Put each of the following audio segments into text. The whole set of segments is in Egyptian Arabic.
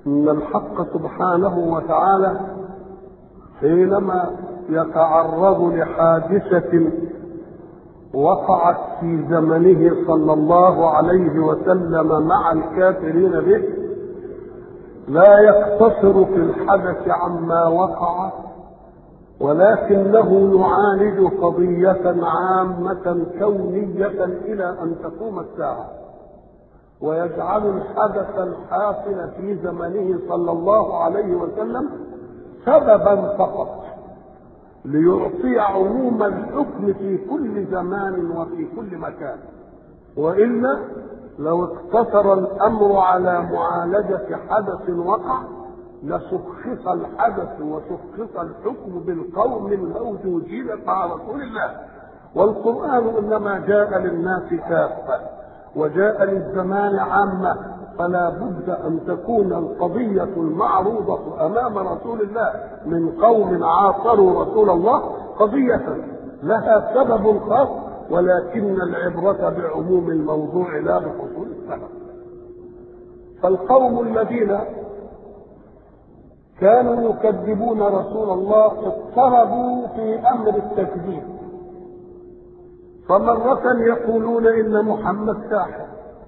ان الحق سبحانه وتعالى حينما يتعرض لحادثه وقعت في زمنه صلى الله عليه وسلم مع الكافرين به لا يقتصر في الحدث عما وقع ولكنه يعالج قضية عامة كونية إلى أن تقوم الساعة ويجعل الحدث الحاصل في زمنه صلى الله عليه وسلم سببا فقط ليعطي عموم الحكم في كل زمان وفي كل مكان والا لو اقتصر الامر على معالجه حدث وقع لشخص الحدث وشخص الحكم بالقوم الموجودين مع رسول الله والقران انما جاء للناس كافه وجاء للزمان عامه فلا بد ان تكون القضيه المعروضه امام رسول الله من قوم عاصروا رسول الله قضيه لها سبب خاص ولكن العبره بعموم الموضوع لا بحصول السبب فالقوم الذين كانوا يكذبون رسول الله اضطربوا في امر التكذيب فمرة يقولون إن محمد ساحر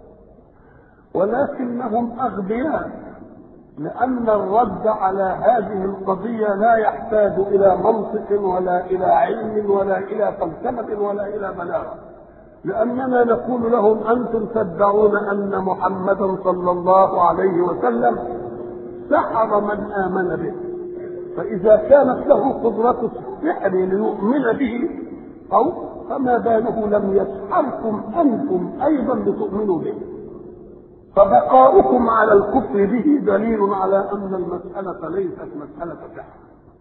ولكنهم أغبياء لأن الرد على هذه القضية لا يحتاج إلى منطق ولا إلى علم ولا إلى فلسفة ولا إلى بلاغة لأننا نقول لهم أنتم تدعون أن محمدا صلى الله عليه وسلم سحر من آمن به فإذا كانت له قدرة السحر ليؤمن به أو فما باله لم يسحركم أنتم أيضا لتؤمنوا به فبقاؤكم على الكفر به دليل على ان المساله ليست مساله سحر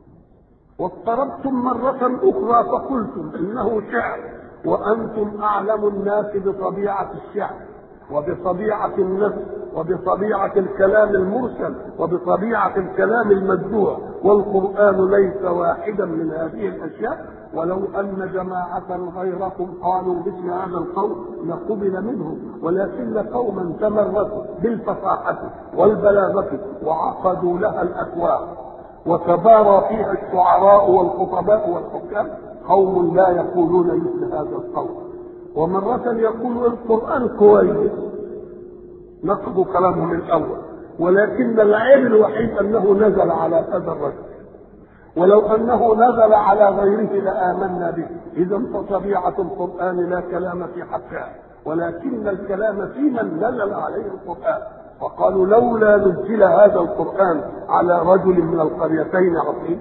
واضطربتم مرة أخرى فقلتم إنه شعر وأنتم أعلم الناس بطبيعة الشعر وبطبيعة النفس وبطبيعة الكلام المرسل وبطبيعة الكلام المدفوع والقرآن ليس واحدا من هذه الأشياء ولو أن جماعة غيركم قالوا مثل هذا القول لقبل منهم ولكن قوما تمرسوا بالفصاحة والبلاغة وعقدوا لها الأكواب وتبارى فيها الشعراء والخطباء والحكام قوم لا يقولون مثل هذا القول ومرة يقول القرآن كويس نقض كلامهم الأول ولكن العيب الوحيد أنه نزل على هذا الرجل ولو أنه نزل على غيره لآمنا به إذا فطبيعة القرآن لا كلام في حقها ولكن الكلام في من نزل عليه القرآن وقالوا لولا نزل هذا القرآن على رجل من القريتين عظيم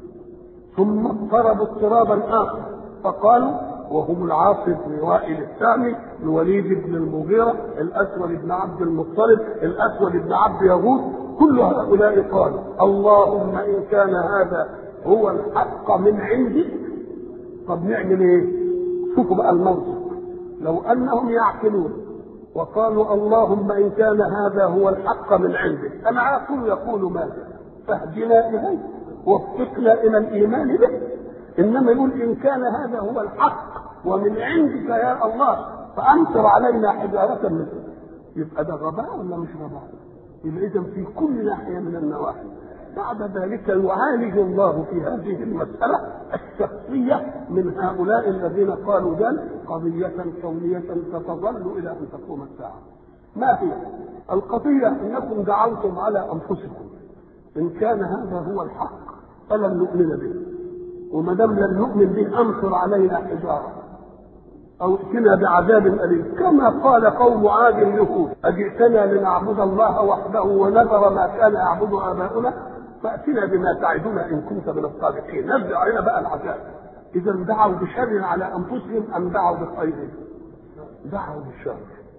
ثم اضطربوا اضطرابا آخر فقالوا وهم العاص بن وائل الثاني الوليد بن المغيرة الأسود بن عبد المطلب الأسود بن عبد يغوث كل هؤلاء قالوا اللهم إن كان هذا هو الحق من عندك طب نعمل ايه؟ شوفوا بقى المنطق لو انهم يعقلون وقالوا اللهم ان كان هذا هو الحق من عندك العاقل يقول ماذا؟ فاهدنا اليه وفقنا الى الايمان به انما يقول ان كان هذا هو الحق ومن عندك يا الله فامطر علينا حجاره منه يبقى ده غباء ولا مش غباء؟ يبقى اذا في كل ناحيه من النواحي بعد ذلك يعالج الله في هذه المسألة الشخصية من هؤلاء الذين قالوا ذلك قضية كونية ستظل إلى أن تقوم الساعة ما هي القضية أنكم دعوتم على أنفسكم إن كان هذا هو الحق فلن نؤمن به وما دام لن نؤمن به أمطر علينا حجارة أو ائتنا بعذاب أليم كما قال قوم عاد اليهود أجئتنا لنعبد الله وحده ونذر ما كان يعبد آباؤنا فأتنا بما تعدنا إن كنت من الصادقين نزل علينا بقى العذاب إذا دعوا بشر على أنفسهم أم دعوا بخير دعوا بالشر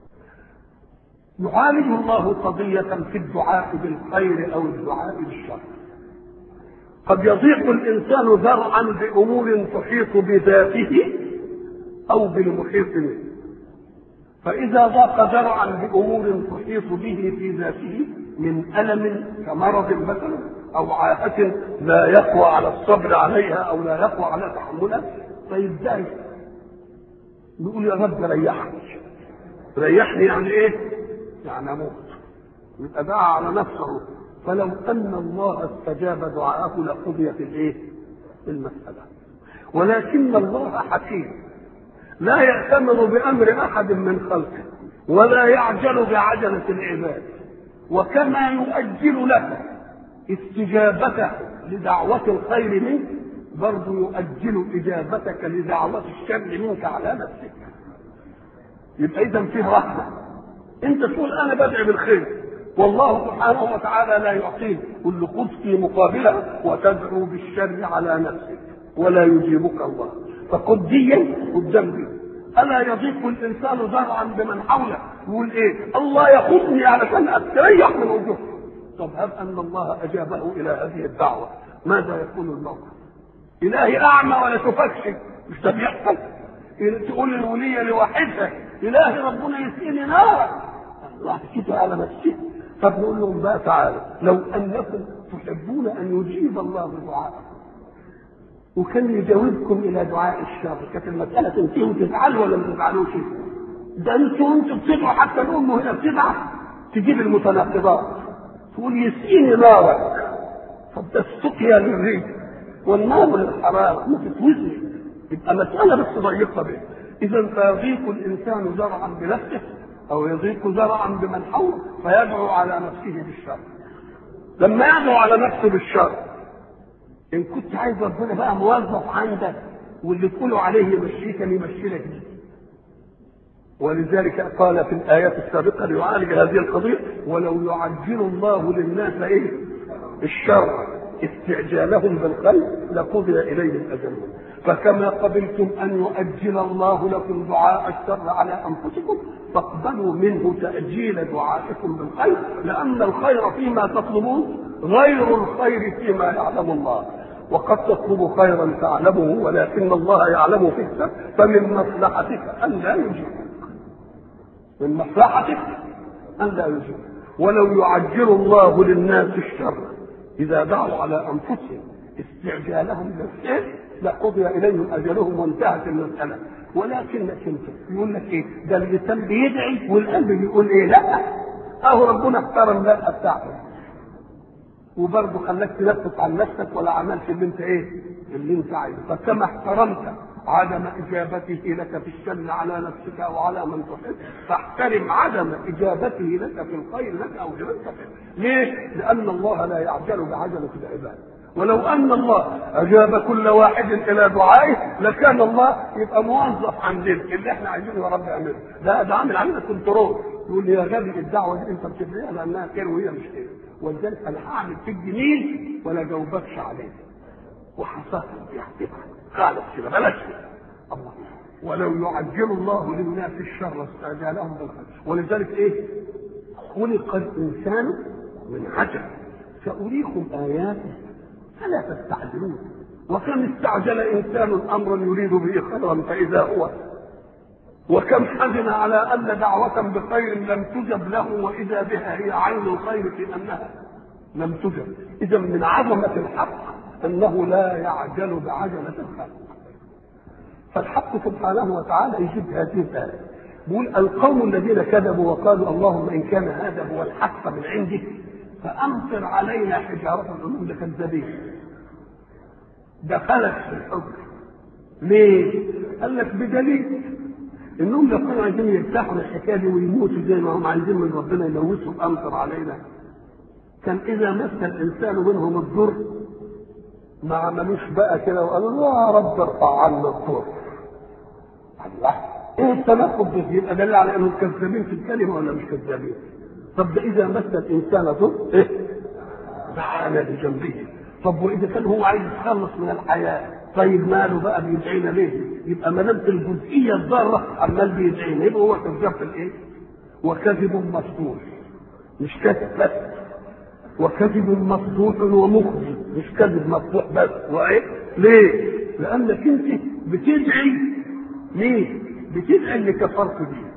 يعالج الله قضية في الدعاء بالخير أو الدعاء بالشر قد يضيق الإنسان ذرعا بأمور تحيط بذاته أو بالمحيط به فإذا ضاق ذرعا بأمور تحيط به في ذاته من ألم كمرض مثلا أو عاهة لا يقوى على الصبر عليها أو لا يقوى على تحملها فيزداد نقول يا رب ريحني ريحني يعني إيه؟ يعني أموت يبقى دعا على نفسه فلو ان الله استجاب دعاءه لقضيت الايه؟ المساله ولكن الله حكيم لا يأتمر بأمر أحد من خلقه ولا يعجل بعجلة العباد وكما يؤجل لك استجابته لدعوة الخير منك برضه يؤجل إجابتك لدعوة الشر منك على نفسك يبقى إذا فيه رحمة أنت تقول أنا بدعي بالخير والله سبحانه وتعالى لا يعطيك كل خذ في مقابلها وتدعو بالشر على نفسك ولا يجيبك الله فخذ ديا قدام دي الا يضيق الانسان ذرعا بمن حوله يقول ايه الله ياخذني علشان استريح من وجهه طب هب ان الله اجابه الى هذه الدعوه ماذا يكون الموقف الهي اعمى ولا شوفكش مش ده بيحصل تقول الوليه لواحدها الهي ربنا يسقيني نار الله كده على نفسه فبنقول لهم بقى تعالى لو انكم تحبون ان يجيب الله دعاءكم وكان يجاوبكم الى دعاء الشر كانت المساله تنتهي وتزعلوا ولا ما تزعلوش ده انتوا انتوا بتدعوا حتى الام هنا بتدعى تجيب المتناقضات تقول يسقيني نارك طب ده السقيا للريح والنار للحراره ما تتوزني يبقى مساله بس ضيقه به اذا فيضيق الانسان زرعا بنفسه او يضيق زرعا بمن حوله فيدعو على نفسه بالشر لما يدعو على نفسه بالشر ان كنت عايز ربنا بقى موظف عندك واللي تقولوا عليه يمشيك يمشي لك ولذلك قال في الايات السابقه ليعالج هذه القضيه ولو يعجل الله للناس ايه الشر استعجالهم بالخير لقضي اليهم اجلهم فكما قبلتم ان يؤجل الله لكم دعاء الشر على انفسكم فاقبلوا منه تاجيل دعائكم بالخير لان الخير فيما تطلبون غير الخير فيما يعلم الله وقد تطلب خيرا تعلمه ولكن الله يعلم فيك فمن مصلحتك ان لا يجيبك من مصلحتك ان لا يجيبك ولو يعجل الله للناس الشر اذا دعوا على انفسهم استعجالهم بالخير لقضي اليهم اجلهم وانتهت المساله ولكنك انت يقول لك ايه ده اللسان بيدعي والقلب بيقول ايه لا اهو ربنا اختار المرأة بتاعته وبرضه خلاك تنفس عن نفسك ولا عملت اللي انت ايه اللي انت عايزه فكما احترمت عدم اجابته لك في الشر على نفسك او على من تحب فاحترم عدم اجابته لك في الخير لك او لمن تحب ليه؟ لان الله لا يعجل بعجله العباد ولو ان الله اجاب كل واحد الى دعائه لكان الله يبقى موظف عندنا اللي احنا عايزينه يا رب اعمله لا ده عامل علينا كنترول يقول لي يا غبي الدعوه دي انت بتدعيها لانها خير وهي مش خير ولذلك انا هعمل فيك جميل ولا جاوبكش عليه وحصلت بيحتفل خالص كده بلاش الله ولو يعجل الله للناس الشر استعجالهم بالخير ولذلك ايه خلق الانسان من عجل ساريكم اياتي فلا تستعجلون وكم استعجل انسان امرا يريد به خيرا فاذا هو وكم حزن على ان دعوة بخير لم تجب له واذا بها هي عين الخير في انها لم تجب اذا من عظمة الحق انه لا يعجل بعجلة الخلق فالحق سبحانه وتعالى يجيب هذه الآية بيقول القوم الذين كذبوا وقالوا اللهم ان كان هذا هو الحق من عندك فامطر علينا حجارة العلوم لكذابين دخلت في الحجر ليه؟ قال لك بدليل انهم لو كانوا عايزين يرتاحوا الحكايه دي ويموتوا زي ما هم عايزين من ربنا يلوثهم امطر علينا كان اذا مس الانسان منهم الضر ما عملوش بقى كده وقالوا يا رب ارفع عنا الضر الله ايه التناقض ده يبقى دليل على انهم كذابين في الكلمه ولا مش كذابين طب ده اذا مس الانسان ضر ايه دعانا بجنبه طب واذا كان هو عايز يتخلص من الحياه طيب ماله بقى بيدعينا ليه؟ يبقى ما دام الجزئيه الضاره عمال بيدعينا يبقى هو كذاب في الايه؟ وكذب مفتوح مش كذب بس وكذب مفتوح ومخزي مش كذب مفتوح بس وايه؟ ليه؟ لانك انت بتدعي ليه؟ بتدعي اللي كفرت بيه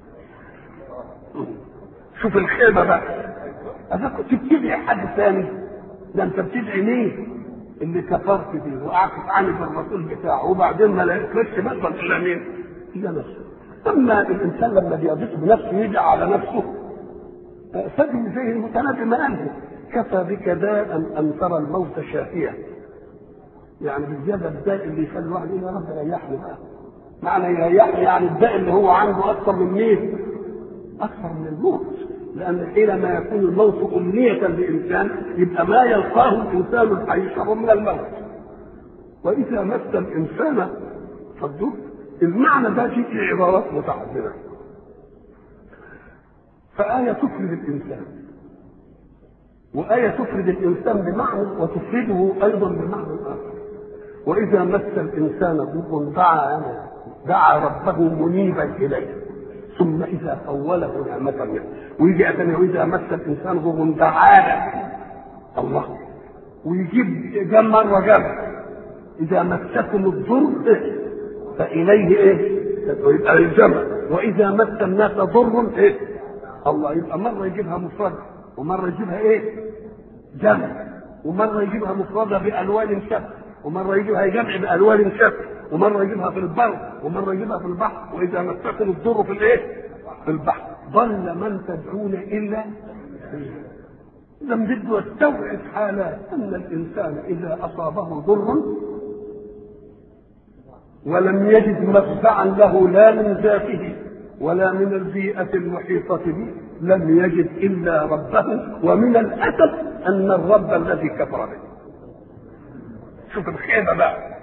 شوف الخيبه بقى اذا كنت بتدعي حد ثاني ده انت بتدعي ليه؟ اللي كفرت بيه وقعدت تعاند الرسول بتاعه وبعدين ما لقيتش مثلا الا مين؟ الا نفسه. اما الانسان لما بيضيق بنفسه يدعي على نفسه فدي زي المتنبي ما قال كفى بك داء ان ترى الموت شافيا يعني بالزياده الداء اللي يخلي الواحد يقول يا رب ريحني بقى معنى يريحني يعني الداء اللي هو عنده اكثر من مين؟ اكثر من الموت لان حينما يكون الموت امنيه لانسان يبقى ما يلقاه الانسان الحي شر من الموت واذا مس الانسان فالضر المعنى ده في عبارات متعدده فآية تفرد الإنسان وآية تفرد الإنسان بمعنى وتفرده أيضا بمعنى آخر وإذا مس الإنسان ضر دعا دعا ربه منيبا إليه ثم إذا خوله نعمة منه ويجي أتني وإذا مس الإنسان ضر دعانا الله ويجيب جم مرة جم إذا مسكم الضر فإليه إيه؟ يبقى الجمع وإذا مس الناس ضر إيه؟ الله يبقى مرة يجيبها مفردة ومرة يجيبها إيه؟ جمع ومرة يجيبها مفردة بألوان شتى ومرة يجيبها جمع بألوان شتى ومرة يجيبها في البر ومرة يجيبها في البحر وإذا مسكم الضر في الإيه؟ في البحر ضل من تدعون إلا إذا بده يستوعب حالات أن الإنسان إذا أصابه ضر ولم يجد مفزعا له لا من ذاته ولا من البيئة المحيطة به لم يجد إلا ربه ومن الأسف أن الرب الذي كفر به شوف الخيبة بقى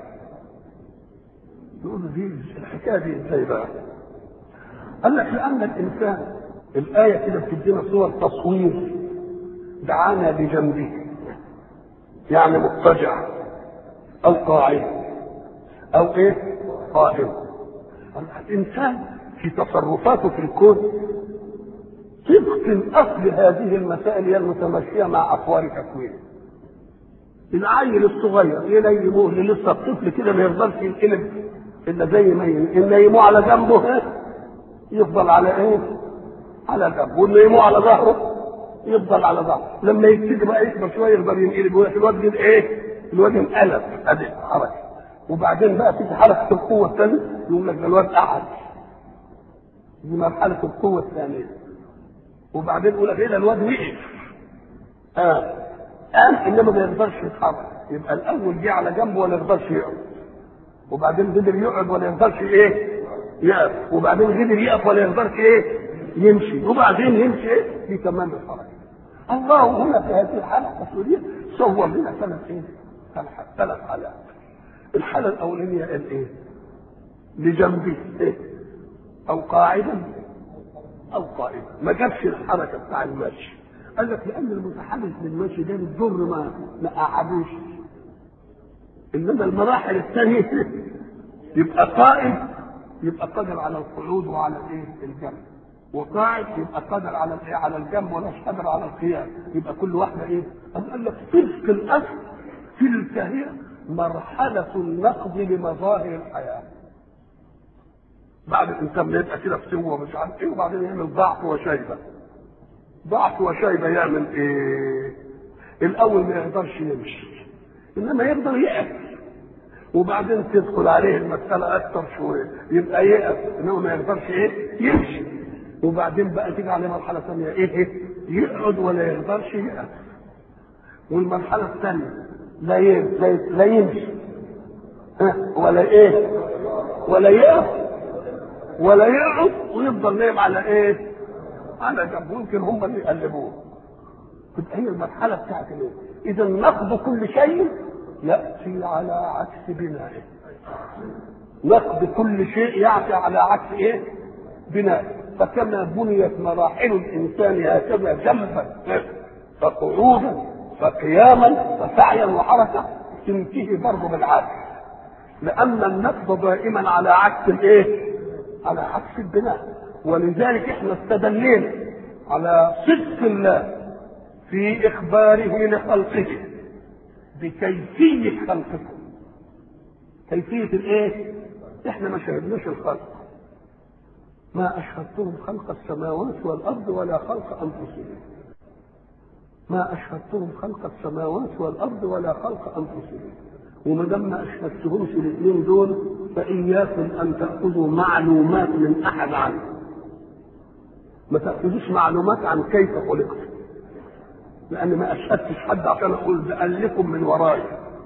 نقول دي الحكاية دي ازاي بقى قال لك لأن الإنسان الآية كده بتدينا صور تصوير دعانا بجنبه يعني مضطجع أو قاعد أو إيه قائم الإنسان في تصرفاته في الكون طبق الاصل هذه المسائل هي المتمشيه مع اطوار تكوينه. العيل الصغير ينيموه اللي لسه الطفل كده ما يفضلش ينقلب الا زي ما ينيموه على جنبه يفضل على ايه؟ على جنبه ونيموه على ظهره يفضل على ظهره لما يبتدي بقى يكبر شويه يقدر ينقلب الواد ايه؟ الواد انقلب ادي حركه وبعدين بقى تيجي حركه القوه الثانيه يقول لك ده الواد قعد دي مرحلة القوة الثانية وبعدين يقول لك ايه ده الواد وقف اه قام انما ما يقدرش يتحرك يبقى الاول جه على جنبه ولا يقدرش يقعد وبعدين قدر يقعد ولا يقدرش ايه يقف وبعدين قدر يقف ولا يقدرش ايه يمشي وبعدين يمشي ايه في تمام الحركة الله هنا في هذه الحالة التصويرية صور لنا ثلاث ايه ثلاث حالات الحالة الأولانية قال ايه لجنبه ايه او قاعدا او قائما ما جابش الحركه بتاع المشي قال لك لان المتحرك للمشي ده الضر ما ما قعدوش انما المراحل الثانيه يبقى قائم يبقى قادر على القعود وعلى الايه الجنب وقاعد يبقى قادر على الايه على الجنب ولا قادر على القيام يبقى كل واحده ايه قال لك طبق الاصل تلك هي مرحله النقد لمظاهر الحياه بعد الانسان ما يبقى كده في سوى مش عارف ايه وبعدين يعمل ضعف وشيبه ضعف وشيبه يعمل ايه الاول ما يقدرش يمشي انما يقدر يقف وبعدين تدخل عليه المساله اكثر شويه يبقى يقف انما ما يقدرش ايه يمشي وبعدين بقى تيجي عليه مرحله ثانيه ايه ايه يقعد ولا يقدرش يقف والمرحله الثانيه لا لا, لا يمشي ها ولا ايه ولا يقف ولا يقعد ويفضل نايم على ايه؟ على جنب ممكن هم اللي يقلبوه. تبقى هي المرحله بتاعت الايه؟ اذا نقد كل شيء ياتي على عكس بنائه. نقد كل شيء ياتي على عكس ايه؟ بنائه. فكما بنيت مراحل الانسان هكذا جنبا فقعودا فقياما فسعيا وحركه تنتهي برضه بالعكس. لان النقد دائما على عكس الايه؟ على عكس البناء ولذلك احنا استدلينا على صدق الله في اخباره لخلقه بكيفيه خلقكم كيفيه الايه احنا ما شاهدناش الخلق ما اشهدتهم خلق السماوات والارض ولا خلق انفسهم ما اشهدتهم خلق السماوات والارض ولا خلق انفسهم وما دام ما اشهدتهمش الاثنين دول فاياكم ان تاخذوا معلومات من احد عنه ما تاخذوش معلومات عن كيف خلقت لان ما اشهدتش حد عشان اقول ده قال لكم من وراي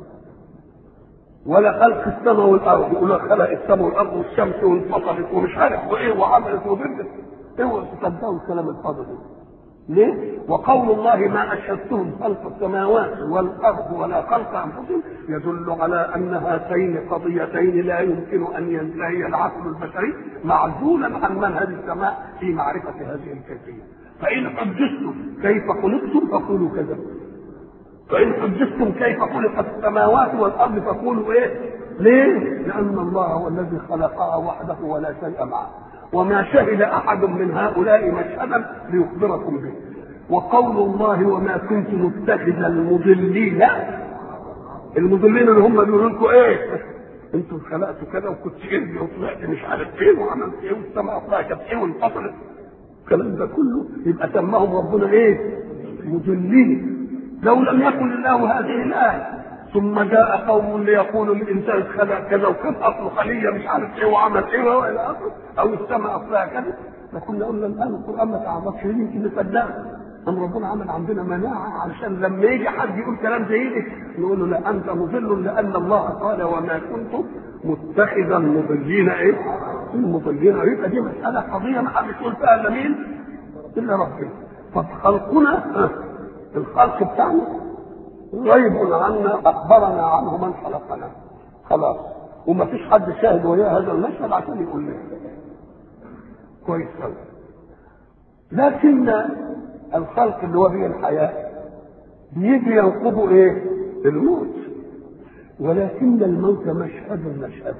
ولا خلق السماء والارض يقول لك خلق السماء والارض والشمس وانفصلت ومش عارف وايه وعملت وبدت اوعوا تصدقوا الكلام الفاضي ده ليه؟ وقول الله ما اشهدتهم خلق السماوات والارض ولا خلق انفسهم يدل على ان هاتين قضيتين لا يمكن ان ينتهي العقل البشري معزولا عن منهج السماء في معرفه هذه الكيفيه. فان حدثتم كيف خلقتم فقولوا كذا. فان حدثتم كيف خلقت السماوات والارض فقولوا ايه؟ ليه؟ لان الله هو الذي خلقها وحده ولا شيء معه. وما شهد احد من هؤلاء مشهدا ليخبركم به وقول الله وما كنت متخذ المضلين المضلين اللي هم بيقولوا لكم ايه انتم خلقتوا كذا وكنت ابني وطلعت مش عارف ايه وعملت ايه والسماء طلعت ايه وانفصلت الكلام ده كله يبقى سماهم ربنا ايه مضلين لو لم يكن الله هذه الايه ثم جاء قوم ليقولوا الانسان خلق كذا وكان اصله خليه مش عارف ايه وعمل ايه والى اخره او السماء اصلها كذا لكنا قلنا الان القران ما تعرفش يمكن نصدقه أم ربنا عمل عندنا مناعة علشان لما يجي حد يقول كلام زي ده نقول له لا أنت مضل لأن الله قال وما كنت متخذا مضلين إيه؟ المضلين يبقى دي مسألة قضية ما حدش يقول فيها إلا مين؟ إلا ربنا طب خلقنا الخلق بتاعنا غيب عنا اخبرنا عنه من خلقنا خلاص وما فيش حد شاهد وياه هذا المشهد عشان يقول لنا كويس قوي لكن الخلق اللي هو به الحياه بيجي ينقضوا ايه؟ الموت ولكن الموت مشهد مشهد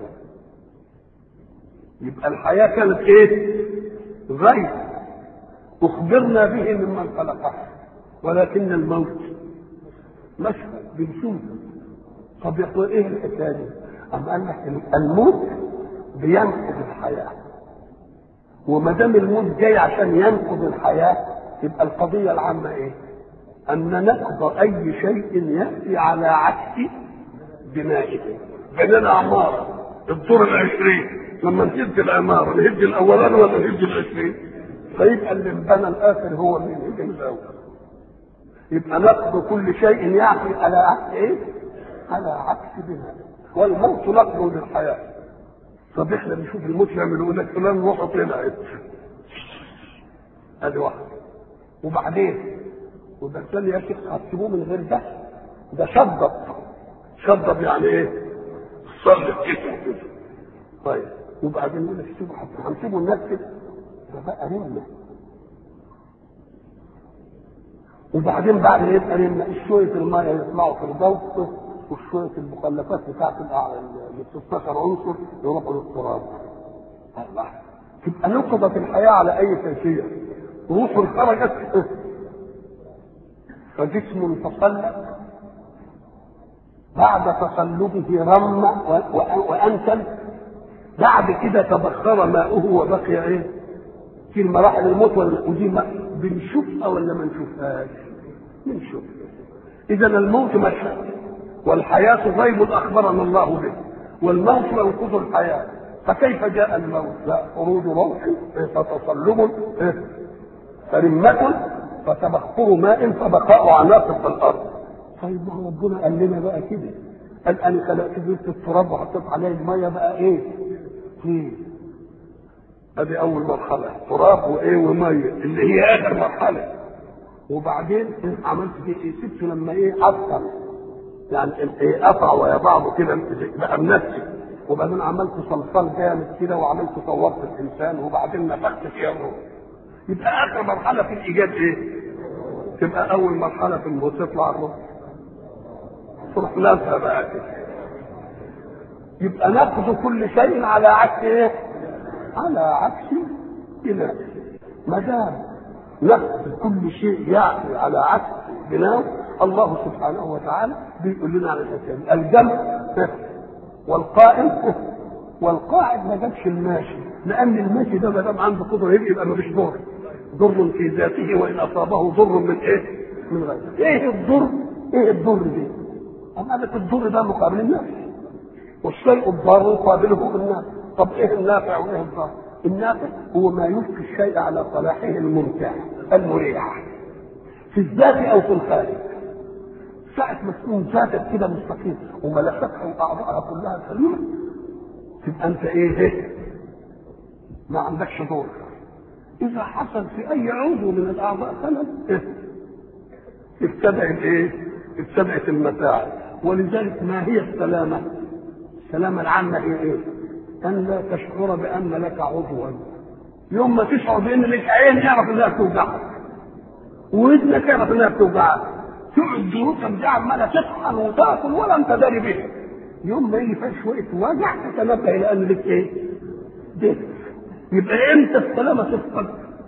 يبقى الحياه كانت ايه؟ غيب اخبرنا به ممن خلقها ولكن الموت مشهد بنشوفه طب يقول ايه الحكايه دي؟ أم قال لك الموت بينقض الحياه وما دام الموت جاي عشان ينقض الحياه يبقى القضيه العامه ايه؟ ان نقض اي شيء ياتي على عكس بنائه بنينا عماره الدور العشرين لما نهد العماره نهد الاولاني ولا نهد العشرين؟ فيبقى اللي انبنى الاخر هو اللي نهد الاول يبقى نقض كل شيء يعطي على عكس ايه؟ على عكس بناء والموت نقض للحياه طب احنا بنشوف الموت يعمل يقول لك فلان روحه طلعت ادي واحد وبعدين وده الثاني يا شيخ هتسيبوه من غير ده ده شضب شضب يعني ايه؟ صلب جسمه كده طيب وبعدين يقول لك سيبوا هنسيبوا الناس كده ده بقى نمه وبعدين بعد ما يبقى لنا شويه الميه يطلعوا في الضوء وشويه المخلفات بتاعت ال 16 عنصر يروحوا للتراب. الله تبقى نقضت الحياه على اي كيفيه. روح خرجت فجسم تصلب بعد تصلبه رم وانتن بعد كده تبخر ماؤه وبقي ايه؟ في المراحل الموت ودي بنشوفها ولا ما نشوفهاش؟ بنشوف اذا الموت مشهد والحياه غيب اخبرنا الله به والموت ينقض الحياه فكيف جاء الموت؟ لا خروج روح فتصلب فرمة فتبخر ماء فبقاء عناصر في الارض طيب ما ربنا قال لنا بقى كده قال انا خلقت بيت التراب وحطيت عليه الميه بقى ايه؟ ايه؟ ادي اول مرحله تراب وايه وميه اللي هي اخر مرحله وبعدين عملت فيه ايه سبته لما ايه اثر يعني ايه قطع ويا بعضه كده بقى منسي وبعدين عملت صلصال جامد كده وعملت صورت الانسان وبعدين نفخت فيها الروح يبقى اخر مرحله في الايجاد ايه؟ تبقى اول مرحله في الموت تطلع الروح تروح لازقه بقى كده يبقى ناخذ كل شيء على عكس ايه؟ على عكس بناء ما دام نفس كل شيء يعطي على عكس بناء الله سبحانه وتعالى بيقول لنا على الاساس الجمع والقائم والقاعد ما جابش الماشي لان الماشي ده ما دام عنده قدره يبقى يبقى مفيش ضر ضر في ذاته وان اصابه ضر من ايه؟ من غيره ايه الضر؟ ايه الضر دي؟ اما لك الضر ده مقابل النفس والشيء الضار يقابله النفس طب ايه النافع وايه الضار؟ النافع هو ما يلقي الشيء على صلاحه الممتع المريح في الذات او في الخارج ساعة ما تكون ذاتك كده مستقيم وملكتها واعضائها كلها سليمة تبقى انت ايه ايه ما عندكش دور اذا حصل في اي عضو من الاعضاء خلل إيه؟ ابتدأت ايه ابتدأت المتاعب ولذلك ما هي السلامة السلامة العامة هي ايه ان لا تشعر بان لك عضوا يوم ما تشعر بان لك عين اعرف انها بتوجعك واذنك اعرف انها بتوجعك تقعد ظروفك دي عماله تطحن وتاكل ولا انت داري بيها يوم ما يجي فيها شويه وجع تتنبه الى ان لك ايه؟ ده يبقى امتى السلامه تفقد؟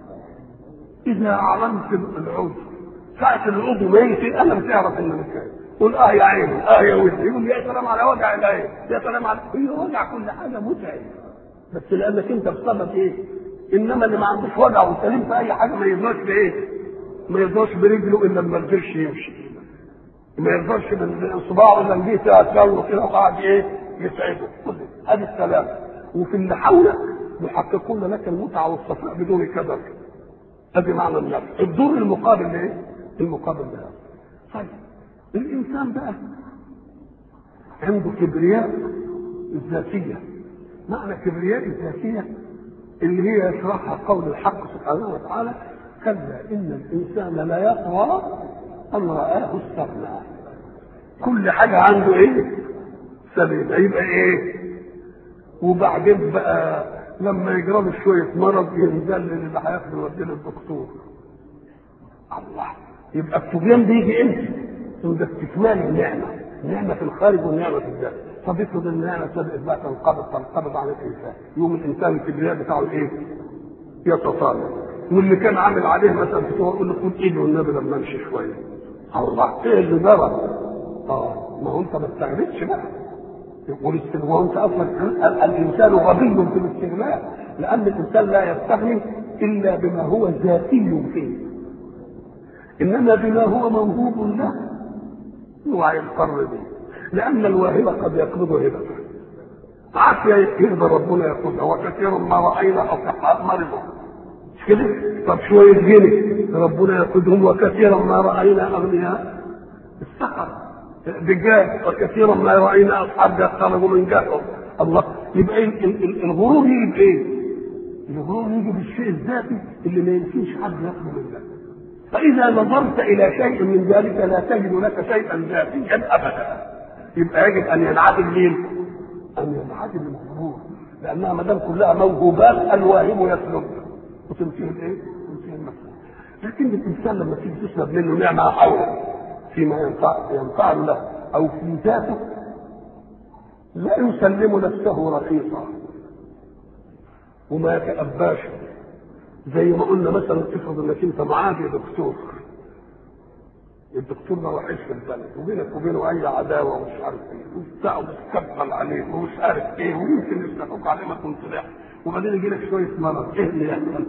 اذا علمت العضو ساعة العضو ما يجي انا بتعرف ان لك قول اه يا عيني اه يا ولدي يقول يا سلام على وجع العين يا سلام على هي وجع كل حاجه متعب بس لانك انت بسبب ايه؟ انما اللي ما عندوش وجع وسليم في اي حاجه ما يرضاش بايه؟ ما يرضاش برجله الا لما يقدرش يمشي ما يرضاش بصباعه الا لما جه تاكل كده وقعد ايه؟ يسعده ادي السلام وفي اللي حولك يحققون لك المتعه والصفاء بدون كدر ادي معنى النفس الدور المقابل لايه؟ المقابل لها طيب الانسان بقى عنده كبرياء الذاتيه معنى كبرياء الذاتيه اللي هي يشرحها قول الحق سبحانه وتعالى كلا ان الانسان لا يطغى ان رآه استغنى كل حاجه عنده ايه؟ سليمه يبقى ايه؟ وبعدين بقى لما يجرى له شويه مرض ينزل اللي هياخده يوديه للدكتور الله يبقى الطغيان بيجي امتى؟ عند استكمال النعمه النعمه في الخارج والنعمه في الذات طب افرض النعمه بدات بقى تنقبض تنقبض عن الانسان يوم الانسان الكبرياء بتاعه ايه؟ يتصالح واللي كان عامل عليه مثلا فتوى يقول له خد ايدي والنبي لما امشي شويه الله ايه اللي جرى؟ اه ما هو انت ما استغربتش بقى والاستغناء وانت اصلا الانسان غبي في الاستغناء لان الانسان لا يستغني الا بما هو ذاتي فيه انما بما هو موهوب له هو يضطر به لان الواهب قد يقبض هبته عافيه يقدر ربنا ياخذها وكثيرا ما راينا اصحاب مرضوا مش كده؟ طب شويه جنيه ربنا ياخذهم وكثيرا ما راينا اغنياء السحر رجال وكثيرا ما راينا اصحاب جاه خرجوا من جههم الله يبقى الغرور يجي بايه؟ الغرور يجي بالشيء الذاتي اللي ما يمكنش حد ياخذه من ذلك فاذا نظرت الى شيء من ذلك لا تجد لك شيئا ذاتيا ابدا يبقى يجب ان ينعدل مين؟ ان ينعدل الغرور لانها ما دام كلها موهوبات الواهب يسلب وتنتهي الايه؟ تنتهي المسألة لكن الانسان لما تيجي تسلب منه نعمه حوله فيما ينفع ينفع له او في ذاته لا يسلم نفسه رخيصا وما يتأباش زي ما قلنا مثلا افرض انك انت معاك يا دكتور الدكتور ما وحش في البلد وبينك وبينه اي عداوه ومش عارف ايه وبتاع وبتكبل عليه ومش عارف ايه ويمكن يفتحوك عليه ما كنت ضحك وبعدين يجي لك شويه مرض ايه اللي يحصل؟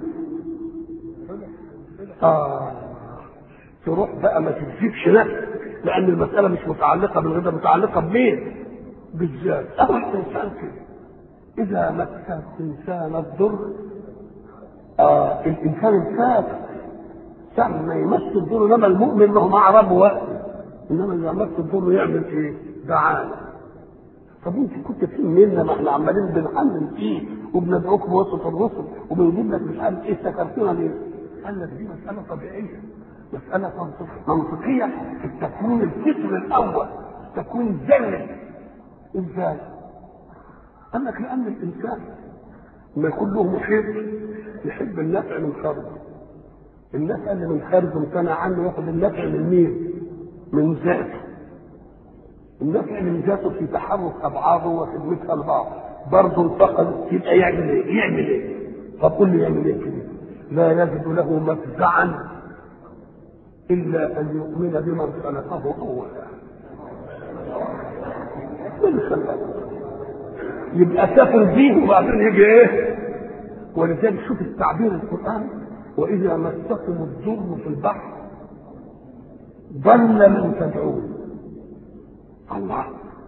اه تروح بقى ما تجيبش نفسك لان المساله مش متعلقه بالغدا متعلقه بمين؟ بالذات اهو الانسان كده اذا مس الانسان الضر آه الانسان الكافر ساعة ما يمس الضر انما المؤمن له مع رب وقت انما اذا مس الضر يعمل ايه؟ دعانا طب انت كنت فين منا ما احنا عمالين بنحلل فيه وبندعوك بوسط الرسل وبنجيب لك مش عارف ايه سكرتنا ليه؟ قال لك دي مساله طبيعيه مسألة منطقية في التكوين الفطر الأول تكوين ذري إزاي؟ قال لك لأن الإنسان ما يكون له محيط يحب النفع من خارجه النفع اللي من خارجه امتنع عنه ياخد النفع من مين؟ من ذاته النفع من ذاته في تحرك أبعاضه وخدمتها لبعض برضه انتقل يبقى يعمل ايه؟ يعمل ايه؟ طب قول لي يعمل ايه كده؟ لا يجد له مفزعا إلا أن يؤمن بمن خلقه أولا من خلقه يبقى سافر بيه وبعدين يجي ايه ولذلك شوف التعبير القرآن وإذا مسكم الضر في البحر ضل من تدعون الله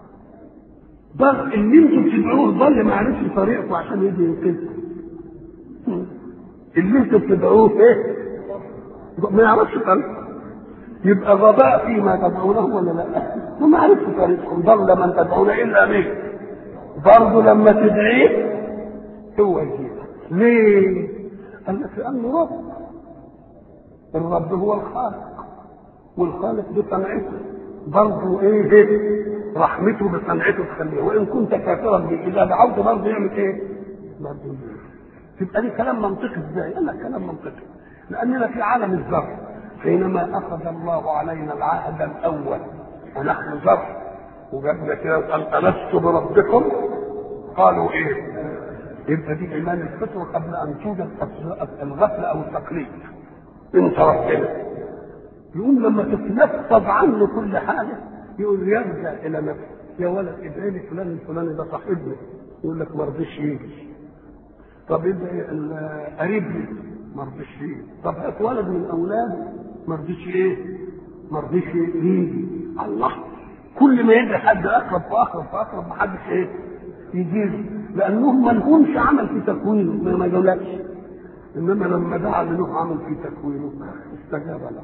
ضل اللي انتم بتدعوه ضل ما عرفش طريقكم عشان يجي ينقذكم اللي انتم بتدعوه ايه ما يعرفش طريقكم يبقى غباء فيما تدعونه ولا لا؟ وما عرفت طريقكم ضل من تدعون الا مين؟ برضه لما تدعيه هو يجيبك ليه؟ قال لك لانه رب الرب هو الخالق والخالق بصنعته برضه ايه رحمته بصنعته تخليه وان كنت كافرا به اذا دعوت برضه يعمل ايه؟ برضه تبقى دي كلام منطقي ازاي؟ قال لك كلام منطقي لاننا في عالم الذر حينما اخذ الله علينا العهد الاول ونحن ذر وجبنا كده وقال الست بربكم قالوا ايه؟ يبقى دي ايمان الفطره قبل ان توجد الغفله او التقليد انت ربنا يقوم لما تتنفض عنه كل حاجه يقول يرجع الى نفسه يا ولد ادعي لي فلان الفلاني ده صاحبنا يقول لك ما رضيش يجي طب ادعي قريبي ما رضيش يجي طب هات ولد من اولاده ما رضيش ايه ما رضيش يجي الله كل ما يدعي حد اقرب فاقرب فاقرب ما حدش ايه يجيله لانهم ما لهمش عمل في تكوينه ما جولكش انما لما دعا له عمل في تكوينه استجاب له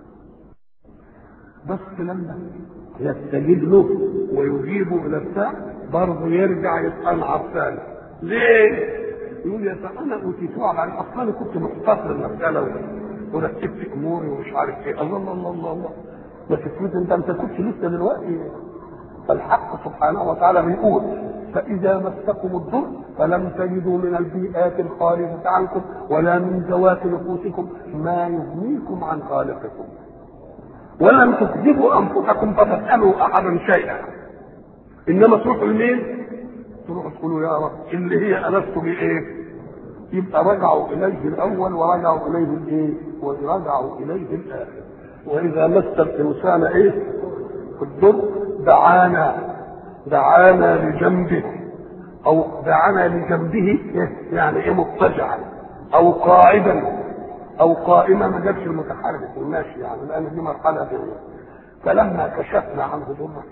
بس لما يستجيب له ويجيبه الى بتاع برضه يرجع يتقنعر ثاني ليه؟ يقول يا سلام انا اوتيتوه على اصلا كنت مختصر المساله ورتبت اموري ومش عارف ايه الله الله الله الله, الله. ما تفوت انت انت كنت لسه دلوقتي فالحق سبحانه وتعالى بيقول فإذا مسكم الضر فلم تجدوا من البيئات الخارجة عنكم ولا من ذوات نفوسكم ما يغنيكم عن خالقكم ولم تكذبوا أنفسكم فتسألوا أحدا شيئا إنما تروحوا لمين؟ تروحوا تقولوا يا رب اللي هي ألست بإيه؟ يبقى رجعوا إليه الأول ورجعوا إليه الإيه؟ ورجعوا إليه الآخر وإذا مس الإنسان إيه؟ في الضر دعانا دعانا لجنبه او دعانا لجنبه يعني ايه مضطجعا او قاعدا او قائما ما جابش المتحرك الماشي يعني لان دي مرحله ثانيه فلما كشفنا عنه ضره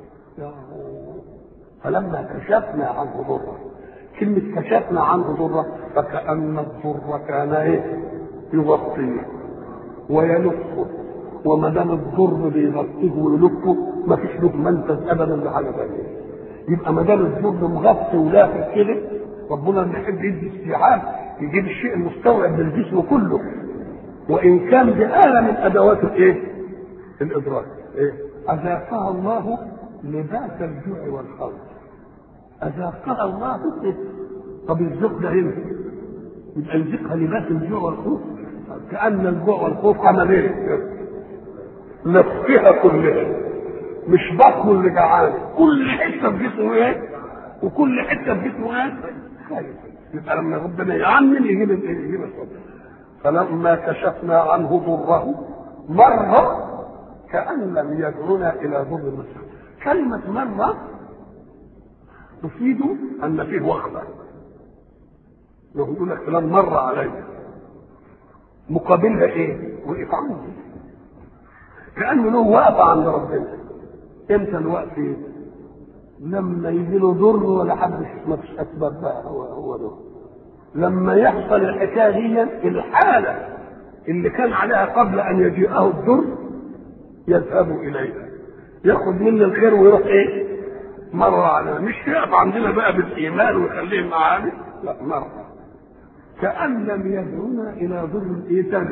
فلما كشفنا عنه ضره كلمة كشفنا عنه ضره فكأن الضر كان ايه؟ يغطيه ويلفه وما دام الضر بيغطيه ويلفه ما فيش له منفذ ابدا لحاجه ثانيه يبقى ما دام الضر مغطي ولافف كده ربنا لما يحب يدي استيعاب يجيب الشيء المستوعب للجسم كله وان كان بآلة من ادوات الايه؟ الادراك ايه؟ اذاقها الله لباس الجوع والخوف اذاقها الله إيه؟ طب الذوق ده هنا يبقى يذيقها لباس الجوع والخوف كأن الجوع والخوف عمل ايه؟ لفها كلها مش بطنه اللي جعان كل حته في جسمه ايه وكل حته في جسمه ايه خايف يبقى لما ربنا يعمل يجيب الايه يجيب الصبر فلما كشفنا عنه ضره مر كأن لم يدعنا إلى ضر المسلم كلمة مرة تفيد أن فيه وقفة لو يقول لك فلان مر علي مقابلها ايه؟ وقف عنه كأنه له وقفة عند ربنا امتى الوقت لما يجي له ضر ولا حد ما فيش اسباب بقى هو هو ده لما يحصل الحكايه دي الحاله اللي كان عليها قبل ان يجيئه الضر يذهب اليها ياخذ مني الخير ويروح ايه؟ مرة على مش يقف عندنا بقى بالايمان ويخليه معانا لا مرة كأن لم يدعونا الى ضر ايه تاني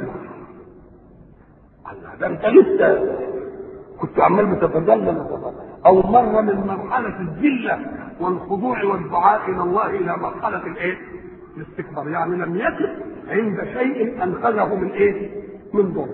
الله ده انت لسه كنت عمال بتتدلل او مره من مرحله الذله والخضوع والدعاء الى الله الى مرحله الايه؟ الاستكبار يعني لم يقف عند شيء انقذه من ايه؟ من ضر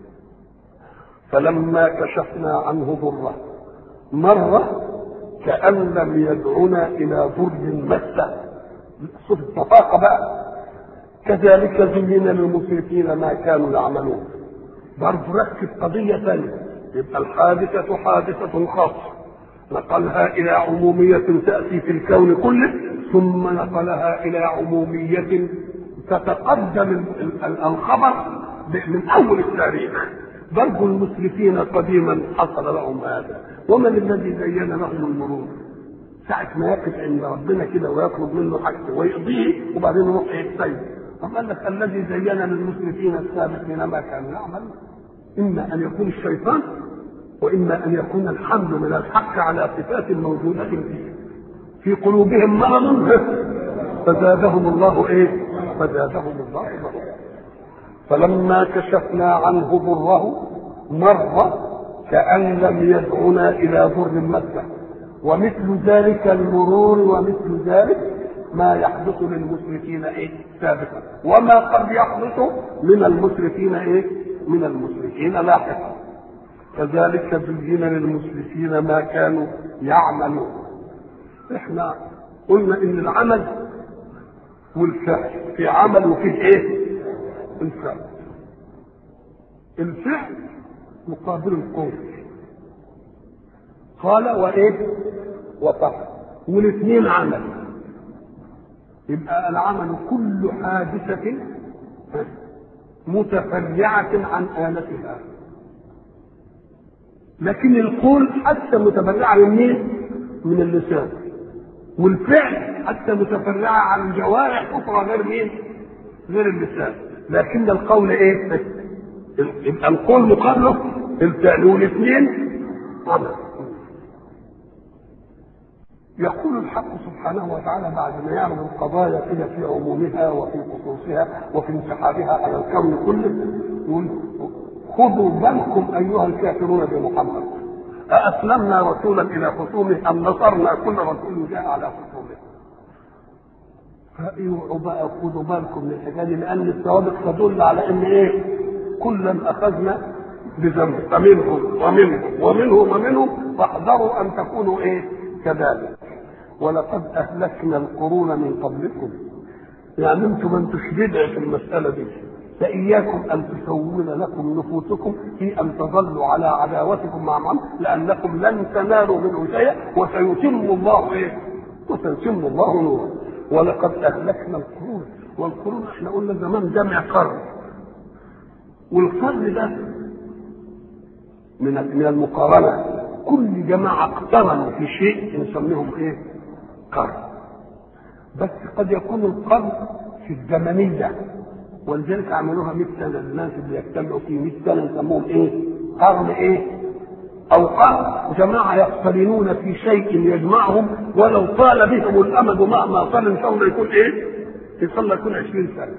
فلما كشفنا عنه ضره مره كأن لم يدعنا إلى ضر مسه صوت الطفاقة بقى كذلك زين للمسرفين ما كانوا يعملون برضه ركز قضية ثانية يبقى الحادثة حادثة خاصة نقلها إلى عمومية تأتي في الكون كله ثم نقلها إلى عمومية تتقدم الخبر من أول التاريخ برضو المسرفين قديما حصل لهم هذا ومن الذي زين لهم المرور ساعة ما يقف عند ربنا كده ويطلب منه حاجته ويقضيه وبعدين يروح يتسيب طب قال لك الذي زين للمسرفين السابقين ما كانوا يعملون إما أن يكون الشيطان وإما أن يكون الحمل من الحق على صفات موجودة فيه في قلوبهم مرض فزادهم الله إيه؟ فزادهم الله مرض فلما كشفنا عنه ضره مر كأن لم يدعنا إلى ضر مسه ومثل ذلك المرور ومثل ذلك ما يحدث للمسرفين ايه سابقا وما قد يحدث من المسرفين ايه من المسرفين لاحقا كذلك زين للمسرفين ما كانوا يعملون احنا قلنا ان العمل والفعل في عمل وفيه ايه الفعل الفعل مقابل القول قال وايه وفعل والاثنين عمل يبقى العمل كل حادثة متفرعة عن آلتها لكن القول حتى متفرعة من مين؟ من اللسان والفعل حتى متفرعة عن جوارح أخرى غير مين؟ غير اللسان لكن القول إيه؟ يبقى القول مقابله الفعل والاثنين عمل يقول الحق سبحانه وتعالى بعد ما يعرض القضايا كده في عمومها وفي خصوصها وفي انسحابها على الكون كله يقول خذوا بالكم ايها الكافرون بمحمد أأسلمنا رسولا إلى خصومه أم نصرنا كل رسول جاء على خصومه فاوعوا بقى خذوا بالكم من الحكايه دي لأن السوابق تدل على إن إيه كلا أخذنا بذنب فمنهم ومنهم ومنهم ومنهم فاحذروا أن تكونوا إيه كذلك ولقد اهلكنا القرون من قبلكم يعني انتم ما انتوش بدع في المساله دي فاياكم ان تسول لكم نفوسكم في ان تظلوا على عداوتكم مع من لانكم لن تنالوا منه شيئا وسيتم الله ايه؟ وسيتم الله نوره ولقد اهلكنا القرون والقرون احنا قلنا زمان جمع قرن والقرن ده من من المقارنه كل جماعه اقترنوا في شيء نسميهم ايه؟ قرن بس قد يكون القرن في الزمنية ولذلك عملوها 100 سنة الناس اللي يجتمعوا في 100 سنة يسموهم ايه؟ قرن ايه؟ أو قرن جماعة يقترنون في شيء يجمعهم ولو طال بهم الأمد مهما طال إن شاء الله يكون ايه؟ إن شاء الله يكون 20 سنة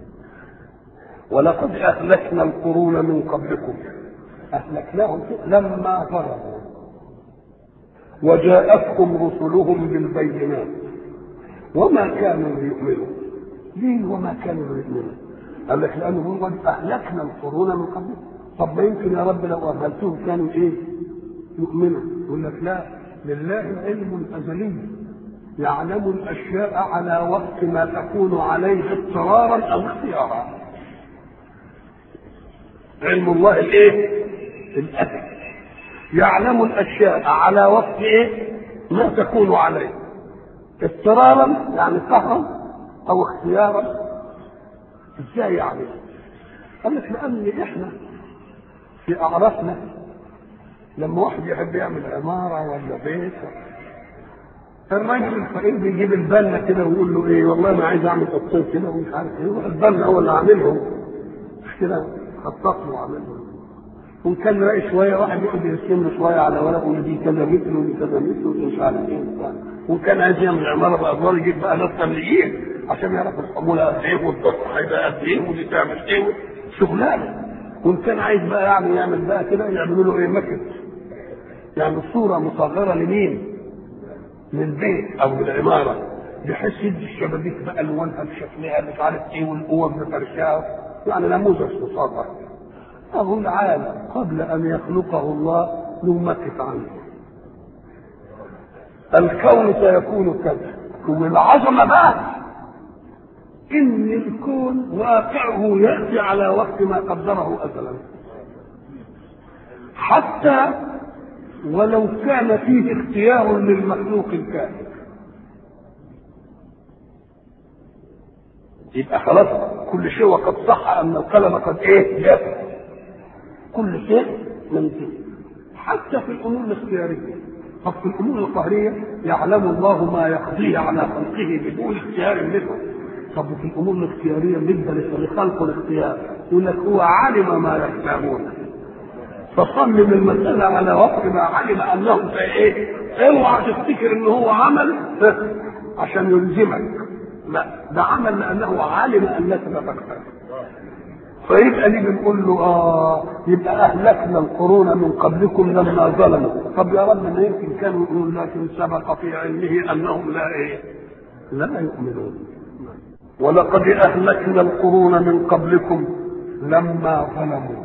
ولقد أهلكنا القرون من قبلكم أهلكناهم لما ظلموا وجاءتهم رسلهم بالبينات وما كانوا ليؤمنوا ليه وما كانوا ليؤمنوا قال لك لانه هو اهلكنا القرون من قبل طب ما يمكن يا رب لو اهلكتهم كانوا ايه يؤمنوا يقول لك لا لله علم ازلي يعلم الاشياء على وقت ما تكون عليه اضطرارا او اختيارا علم الله الايه الازلي يعلم الاشياء على وقت ايه ما تكون عليه اضطرارا يعني قهرا او اختيارا ازاي يعني قال لك لان احنا في اعرافنا لما واحد يحب يعمل عماره ولا بيت الراجل الفقير بيجيب البنا كده ويقول له ايه والله انا عايز اعمل قطين كده ومش عارف ايه يروح البنا هو اللي عاملهم مش كده خطط له وعاملهم وان كان راقي شويه واحد يقعد يرسم له شويه على ورق ويقول دي كذا متر ودي كذا متر ومش عارف ايه وان كان عايز يعمل عماره بادوار يجيب بقى ناس فنيين عشان يعرفوا الحموله قد ايه والضغط هيبقى قد ايه ودي تعمل ايه شغلانه وان كان عايز بقى يعني يعمل بقى كده يعملوا له ايه مكت يعني صوره مصغره لمين؟ للبيت او للعماره بحيث يدي الشبابيك بقى الوانها بشكلها مش عارف ايه والقوه بفرشها يعني نموذج مصغر أهو العالم قبل أن يخلقه الله نمكت عنه الكون سيكون كذا والعظمة بقى إن الكون واقعه يأتي على وقت ما قدره أزلا حتى ولو كان فيه اختيار للمخلوق الكائن يبقى خلاص كل شيء وقد صح أن القلم قد إيه جاء كل شيء منتهي حتى في الامور الاختياريه طب في الامور القهريه يعلم الله ما يقضيه على خلقه بدون اختيار منه طب في الامور الاختياريه بالنسبه لخلق الاختيار يقول لك هو علم ما يختارون فصمم المسألة على وفق ما علم أنه في إيه؟ اوعى تفتكر إن هو عمل عشان يلزمك لا ده عمل لأنه علم أنك لا تقتل فيبقى ليه بنقول له اه يبقى اهلكنا القرون من قبلكم لما ظلموا طب يا رب ما يمكن كانوا يقولون لكن سبق في علمه انهم لا ايه لا يؤمنون ولقد اهلكنا القرون من قبلكم لما ظلموا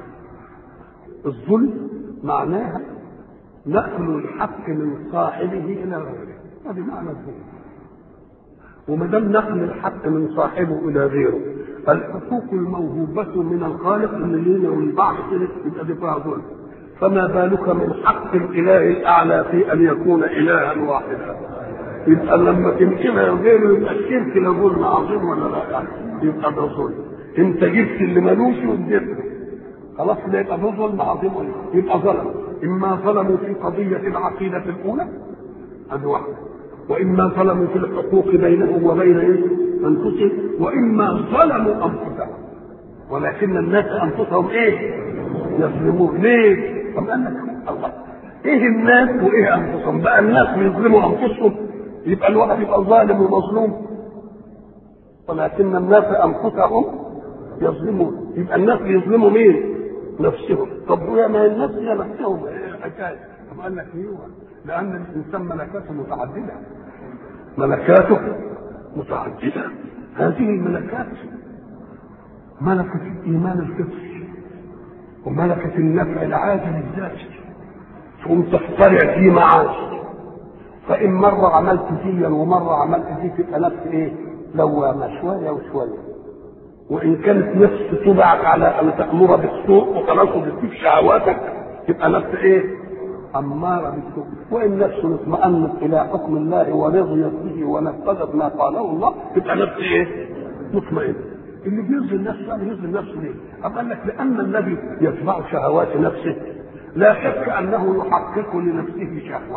الظلم معناها نقل الحق من صاحبه الى غيره هذه معنى الظلم وما دام نقل الحق من صاحبه الى غيره الحقوق الموهوبة من الخالق من لينا والبعض كده يبقى دي فيها ظلم فما بالك من حق الاله الاعلى في ان يكون الها واحدا يبقى لما تنكرها غيره يبقى الشرك لا ظلم عظيم ولا لا يبقى ده ظلم انت جبت اللي ملوش واديته خلاص ده يبقى ده ظلم عظيم ولا يبقى ظلم اما ظلموا في قضيه العقيده الاولى هذه واحده واما ظلموا في الحقوق بينهم وبين إيه؟ انفسهم واما ظلموا انفسهم ولكن الناس انفسهم ايه؟ يظلمون ليه؟ طب قال لك الله ايه الناس وايه انفسهم؟ بقى الناس بيظلموا انفسهم يبقى الواحد يبقى ظالم ومظلوم ولكن الناس انفسهم يظلمون يبقى الناس بيظلموا مين؟ نفسهم طب ويا ما الناس هي نفسهم ايه الحكايه؟ طب قال لك ايوه لأن الإنسان ملكاته متعددة ملكاته متعددة هذه الملكات ملكة الإيمان الفطري وملكة النفع العاجل الذاتي تقوم تخترع فيه معاش فإن مرة عملت ديا ومرة عملت دي تبقى نفس إيه؟ لوامة شوية وشوية وإن كانت نفس تبعك على أن تأمر بالسوء وخلاص وبتجيب شهواتك تبقى نفس إيه؟ أمارة بالسوء وإن نفس اطمأنت إلى حكم الله ورضيت به ونفذت ما قاله الله تبقى نفس إيه؟ مطمئنة اللي بيظلم نفسه يعني يظلم نفسه ليه؟ أم قال لك لأن الذي يتبع شهوات نفسه لا شك أنه يحقق لنفسه شهوة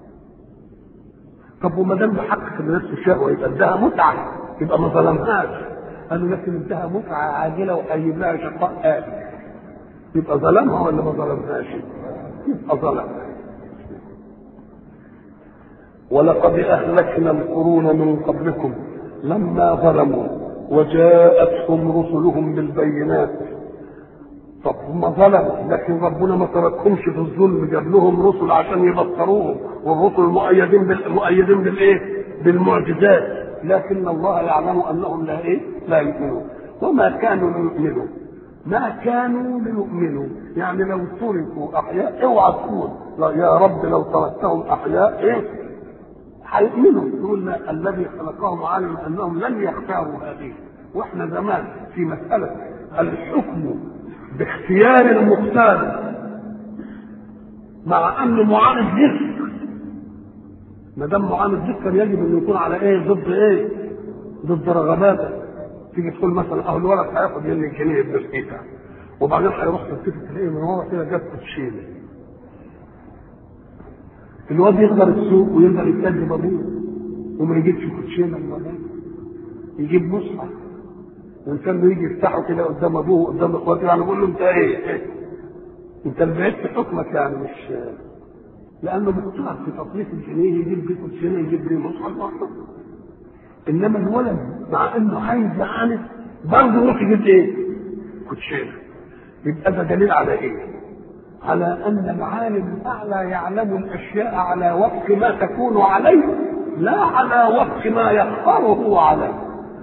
طب وما دام بيحقق لنفسه شهوة يبقى ادها متعة يبقى ما ظلمهاش قالوا لكن ادها متعة عاجلة وقيم لها شقاء آتي يبقى ظلمها ولا ما ظلمهاش؟ يبقى ظلم ولقد أهلكنا القرون من قبلكم لما ظلموا وجاءتهم رسلهم بالبينات طب هم ظلموا لكن ربنا ما تركهمش في الظلم جاب لهم رسل عشان يبصروهم والرسل مؤيدين بال... مؤيدين بالايه؟ بالمعجزات لكن الله يعلم انهم لا ايه؟ لا يؤمنون وما كانوا ليؤمنوا ما كانوا ليؤمنوا يعني لو تركوا احياء اوعى تقول يا رب لو تركتهم احياء ايه هيؤمنوا يقول الذي خلقهم علم انهم لن يختاروا هذه واحنا زمان في مساله الحكم باختيار المختار مع انه معاند جسم ما دام معاند جسم كان يجب انه يكون على ايه ضد ايه ضد رغباته تيجي تقول مثلا اهو الولد هياخد مني جنيه بسكيته وبعدين هيروح تلتفت تلاقيه من ورا كده جاب كوتشينه الواد يقدر السوق ويقدر يكذب ابوه وما يجيبش كوتشينه من يجيب مصحف وكان يجي يفتحه كده قدام ابوه قدام اخواته يعني يقول له انت ايه؟ إيه؟ انت اللي بعدت حكمك يعني مش لانه مقتنع في تصريف الجنيه يجيب بيه كوتشينه يجيب بيه مصحف واحده انما الولد مع انه عايز يعاند برضه يروح يجيب ايه؟ كوتشينه يبقى ده دليل على ايه؟ على ان العالم الاعلى يعلم الاشياء على وفق ما تكون عليه لا على وفق ما يختاره عليه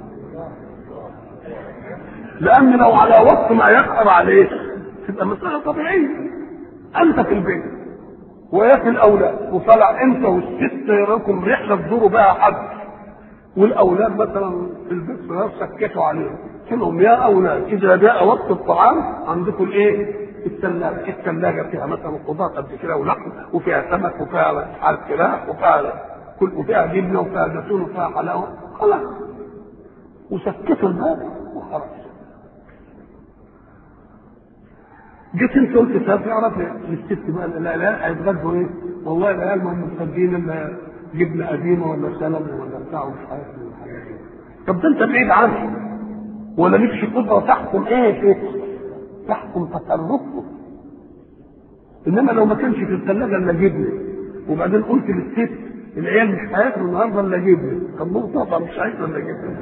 لان لو على وفق ما يقهر عليه تبقى مساله طبيعيه انت في البيت وياكل الاولاد وطلع انت والست يراكم رحله تزوروا بها حد والاولاد مثلا في البيت صغار سكتوا عليهم قلت لهم يا اولاد اذا جاء وقت الطعام عندكم الايه؟ الثلاجه، الثلاجه فيها مثلا خضار قد كده ولحم وفيها سمك وفيها حال فراخ وفيها كل وفيها جبنه وفيها زيتون وفيها حلاوه خلاص وسكتوا الباب وخلاص جيت انت قلت طب اعرف الست بقى لا لا هيتغدوا ايه؟ والله العيال ما هم مصدقين الا جبنه قديمه ولا سلم ولا بتاع ومش عارف من الحاجات دي. طب ده انت بعيد عنه ولا لكش قدره تحكم ايه في تحكم تصرفه انما لو ما كانش في الثلاجه الا جبنه وبعدين قلت للست العيال مش هياكلوا النهارده الا جبنه طب مو طبعا مش هياكلوا الا جبنه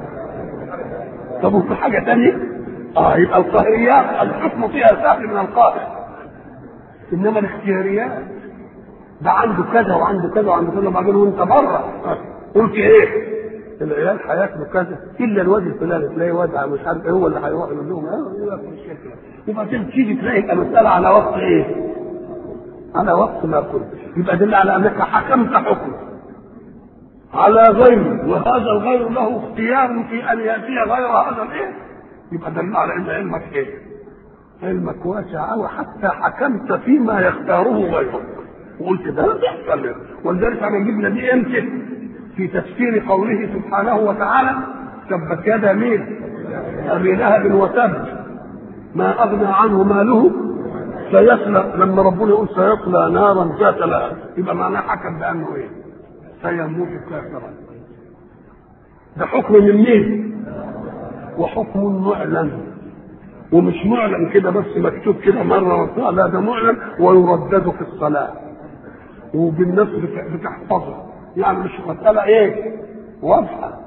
طب وفي حاجه ثانيه اه يبقى القهريات الحكم فيها سهل من القاهر انما الاختياريات ده عنده كذا وعنده كذا وعنده كذا وبعدين وانت بره قلت ايه؟ العيال هياكلوا كذا الا الواد الفلاني تلاقي واد مش عارف ايه هو اللي هيروح يقول لهم اه ياكل الشكل وبعدين تيجي تلاقي المساله على وقت ايه؟ على وقت ما كنت يبقى دل على انك حكمت حكم على غير وهذا الغير له اختيار في ان ياتي غير هذا الايه؟ يبقى دل على ان علمك ايه؟ علمك واسع قوي حتى حكمت فيما يختاره غيرك وقلت ده بيحصل ولذلك انا جبنا دي امتى؟ في تفسير قوله سبحانه وتعالى تبت يدا مين؟ ابي لهب وتب ما اغنى عنه ماله سيصلى لما ربنا يقول سيصلى نارا ذات لهب يبقى معناه حكم بانه ايه؟ سيموت كافرا ده حكم من مين؟ وحكم معلن ومش معلن كده بس مكتوب كده مره وبتاع لا ده معلن ويردد في الصلاه وبالناس بتحفظه يعني مش مساله ايه؟ واضحه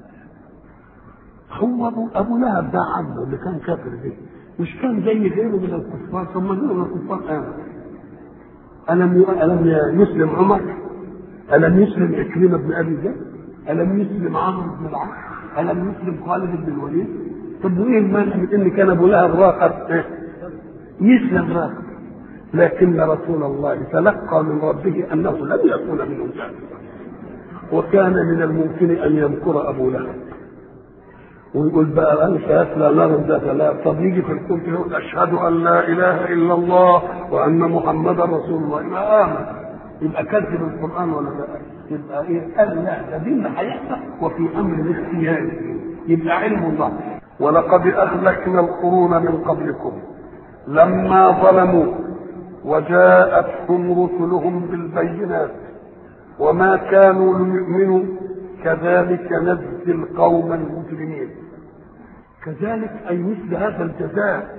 هو ابو ابو لهب ده عبده اللي كان كافر ده مش كان زي غيره من الكفار ثم غيره من الكفار آمن ألم ألم يسلم عمر؟ ألم يسلم عكرمة بن أبي جهل؟ ألم يسلم عمرو بن العاص؟ ألم يسلم خالد بن الوليد؟ طب وإيه المانع من إن كان أبو لهب راقب؟ يسلم راقب لكن رسول الله تلقى من ربه أنه لم يكون منهم كافرا وكان من الممكن أن يمكر أبو لهب ويقول بقى انا سيصلى نار ذات لهب طب يجي في الكون يقول اشهد ان لا اله الا الله وان محمدا رسول الله يبقى امن يبقى كذب القران ولا لا يبقى ايه قال لا ده دي اللي هيحصل وفي امر الاختيار يبقى علم الله ولقد اهلكنا القرون من قبلكم لما ظلموا وجاءتهم رسلهم بالبينات وما كانوا ليؤمنوا كذلك نجزي القوم المجرمين كذلك اي مثل هذا الجزاء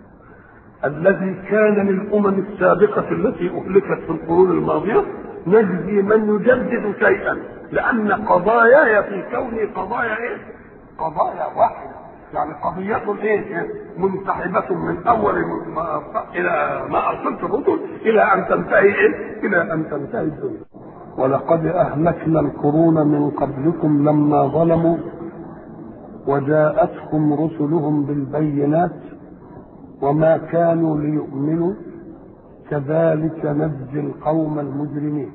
الذي كان للامم السابقه التي اهلكت في القرون الماضيه نجزي من يجدد شيئا لان قضاياي في كوني قضايا ايه؟ قضايا واحده يعني قضية ايه؟ منسحبة من أول ما إلى ما أرسلت الرسل إلى أن تنتهي إيه؟ إلى أن تنتهي الدنيا. ولقد أهلكنا القرون من قبلكم لما ظلموا وجاءتهم رسلهم بالبينات وما كانوا ليؤمنوا كذلك نجزي القوم المجرمين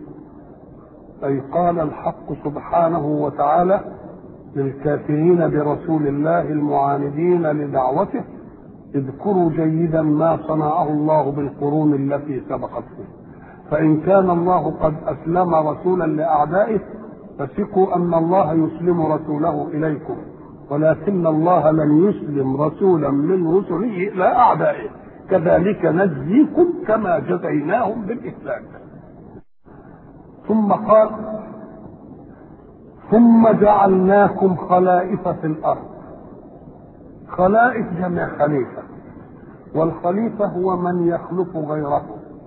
أي قال الحق سبحانه وتعالى للكافرين برسول الله المعاندين لدعوته اذكروا جيدا ما صنعه الله بالقرون التي سبقتكم فإن كان الله قد أسلم رسولا لأعدائه فثقوا أن الله يسلم رسوله إليكم ولكن الله لم يسلم رسولا من رسله إلى أعدائه كذلك نجزيكم كما جزيناهم بالإسلام ثم قال ثم جعلناكم خلائف في الأرض خلائف جمع خليفة والخليفة هو من يخلف غيره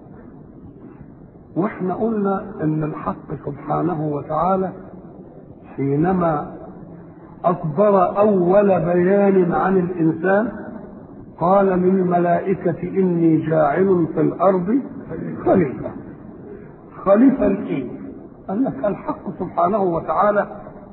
واحنا قلنا ان الحق سبحانه وتعالى حينما اصدر اول بيان عن الانسان قال للملائكة اني جاعل في الارض خليفة خليفة الايه قال لك الحق سبحانه وتعالى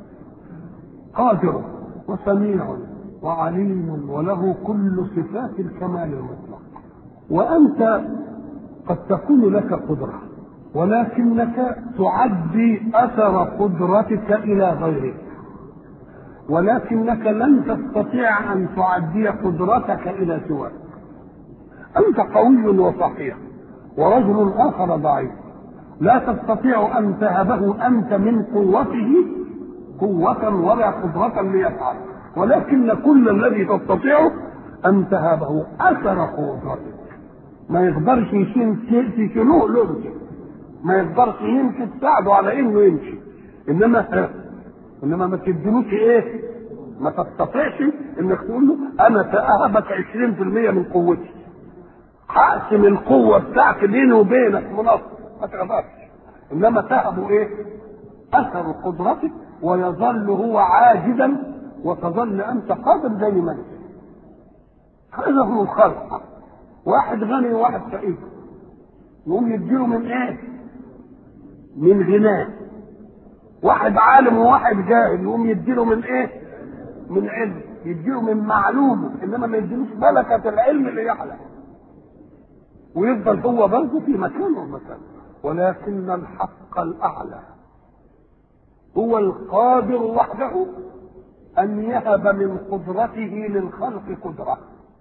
قادر وسميع وعليم وله كل صفات الكمال المطلق وانت قد تكون لك قدره ولكنك تعدي اثر قدرتك الى غيرك ولكنك لن تستطيع ان تعدي قدرتك الى سواك انت قوي وصحيح ورجل اخر ضعيف لا تستطيع ان تهبه انت من قوته قوة ولا قدرة ليفعل ولكن كل الذي تستطيعه ان تهبه اثر قدرتك ما يقدرش يشيل تشيلوه لونك ما يقدرش يمشي تساعده على انه يمشي انما انما ما تديلوش ايه ما تستطيعش انك تقول له انا ساهبك 20% من قوتي هقسم القوه بتاعتي بيني وبينك منصف ما تقدرش انما تهب ايه؟ اثر قدرتك ويظل هو عاجزا وتظل انت قادر زي ما انت هذا هو الخلق واحد غني وواحد فقير يقوم يديله من ايه؟ من غناه واحد عالم وواحد جاهل يقوم يديله من ايه؟ من علم يديله من معلومه انما ما يديلوش ملكه العلم اللي يعلم ويفضل هو برضه في مكانه مكانه ولكن الحق الاعلى هو القادر وحده ان يهب من قدرته للخلق قدره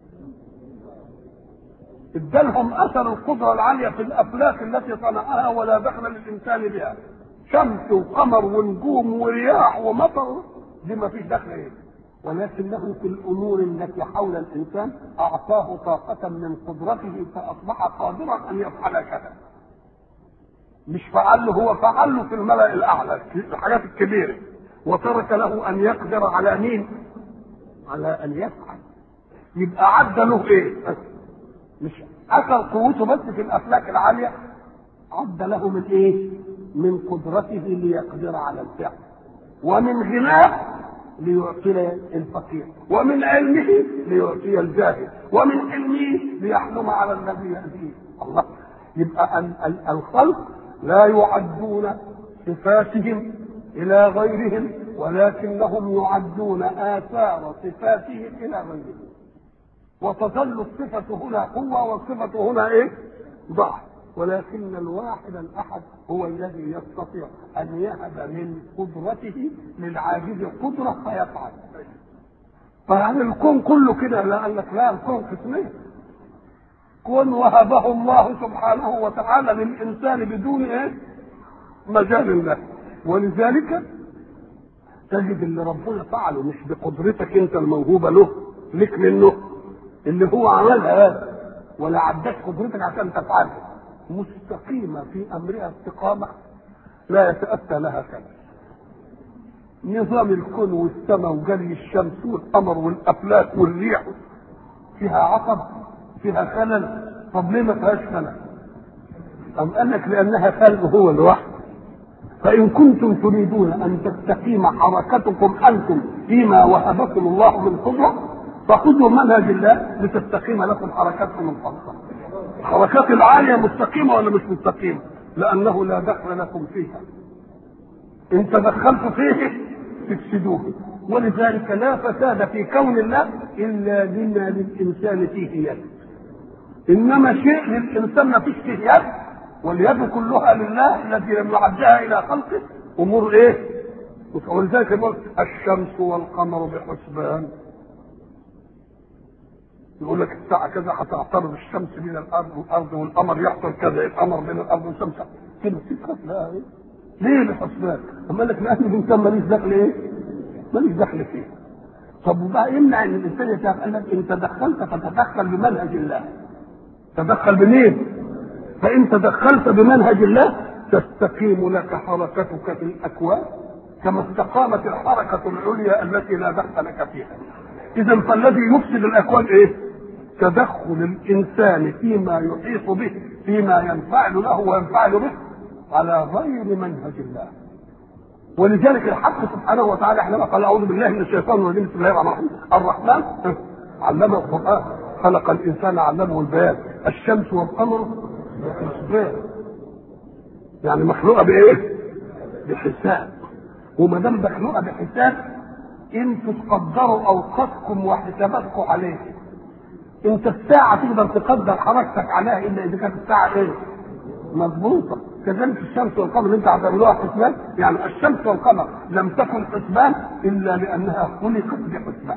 ادالهم اثر القدره العاليه في الافلاك التي صنعها ولا دخل للانسان بها شمس وقمر ونجوم ورياح ومطر دي ما فيش دخل ايه ولكنه في الامور التي حول الانسان اعطاه طاقه من قدرته فاصبح قادرا ان يفعل كذا مش فعل له هو فعل له في الملا الاعلى في الحاجات الكبيره وترك له ان يقدر على مين على ان يفعل يبقى عدى له ايه مش اثر قوته بس في الافلاك العاليه عد له من ايه من قدرته ليقدر على الفعل ومن غناه ليعطي الفقير ومن علمه ليعطي الجاهل ومن علمه ليحلم على الذي يهديه الله يبقى ال- ال- الخلق لا يعدون صفاتهم الى غيرهم ولكنهم يعدون اثار صفاتهم الى غيرهم وتظل الصفة هنا قوة والصفة هنا ايه؟ ضعف ولكن الواحد الأحد هو الذي يستطيع أن يهب من قدرته للعاجز قدرة فيفعل فهل الكون كله كده لا قال لك لا الكون قسمين كون وهبه الله سبحانه وتعالى للإنسان بدون ايه؟ مجال له ولذلك تجد اللي ربنا فعله مش بقدرتك انت الموهوبة له لك منه اللي هو عملها ولا عدت قدرتك عشان تفعلها مستقيمة في أمرها استقامة لا يتأتى لها كلام نظام الكون والسماء وجري الشمس والقمر والأفلاك والريح فيها عقب فيها خلل طب ليه ما فيهاش خلل؟ أم قال لك لأنها خلق هو لوحده فإن كنتم تريدون أن تستقيم حركتكم أنتم فيما وهبكم الله من قدرة فخذوا منهج الله لتستقيم لكم حركتكم الخاصة الحركات العالية مستقيمة ولا مش مستقيمة لأنه لا دخل لكم فيها إن تدخلت فيه تفسدوه ولذلك لا فساد في كون الله إلا لما للإنسان فيه يد إنما شيء للإنسان ما فيش فيه يد واليد كلها لله الذي لم يعدها إلى خلقه أمور إيه؟ ولذلك يقول الشمس والقمر بحسبان يقول لك الساعة كذا هتعترض الشمس بين الأرض والأرض والقمر يحصل كذا القمر بين الأرض والشمس كده تفهم لا إيه؟ ليه الحسبان؟ أما لك لأن الإنسان ماليش دخل إيه؟ ماليش دخل فيه. طب وبقى يمنع إن الإنسان يتدخل قال لك إن تدخلت فتدخل بمنهج الله. تدخل بمين؟ فإن تدخلت بمنهج الله تستقيم لك حركتك في الأكوان كما استقامت الحركة العليا التي لا دخل لك فيها. إذا فالذي يفسد الأكوان إيه؟ تدخل الإنسان فيما يحيط به فيما ينفعل له وينفعل به على غير منهج الله. ولذلك الحق سبحانه وتعالى حينما قال أعوذ بالله من الشيطان الرجيم بسم الله الرحمن الرحيم الرحمن علم القرآن خلق الإنسان علمه البيان الشمس والقمر بحسبان يعني مخلوقة بإيه؟ بحساب وما دام مخلوقة بحساب انتوا تقدروا اوقاتكم وحساباتكم عليه انت الساعة تقدر تقدر حركتك عليها الا اذا كانت الساعة ايه؟ مضبوطة كذلك الشمس والقمر انت هتعملوها حسبان يعني الشمس والقمر لم تكن حسبان الا لانها خلقت بحسبان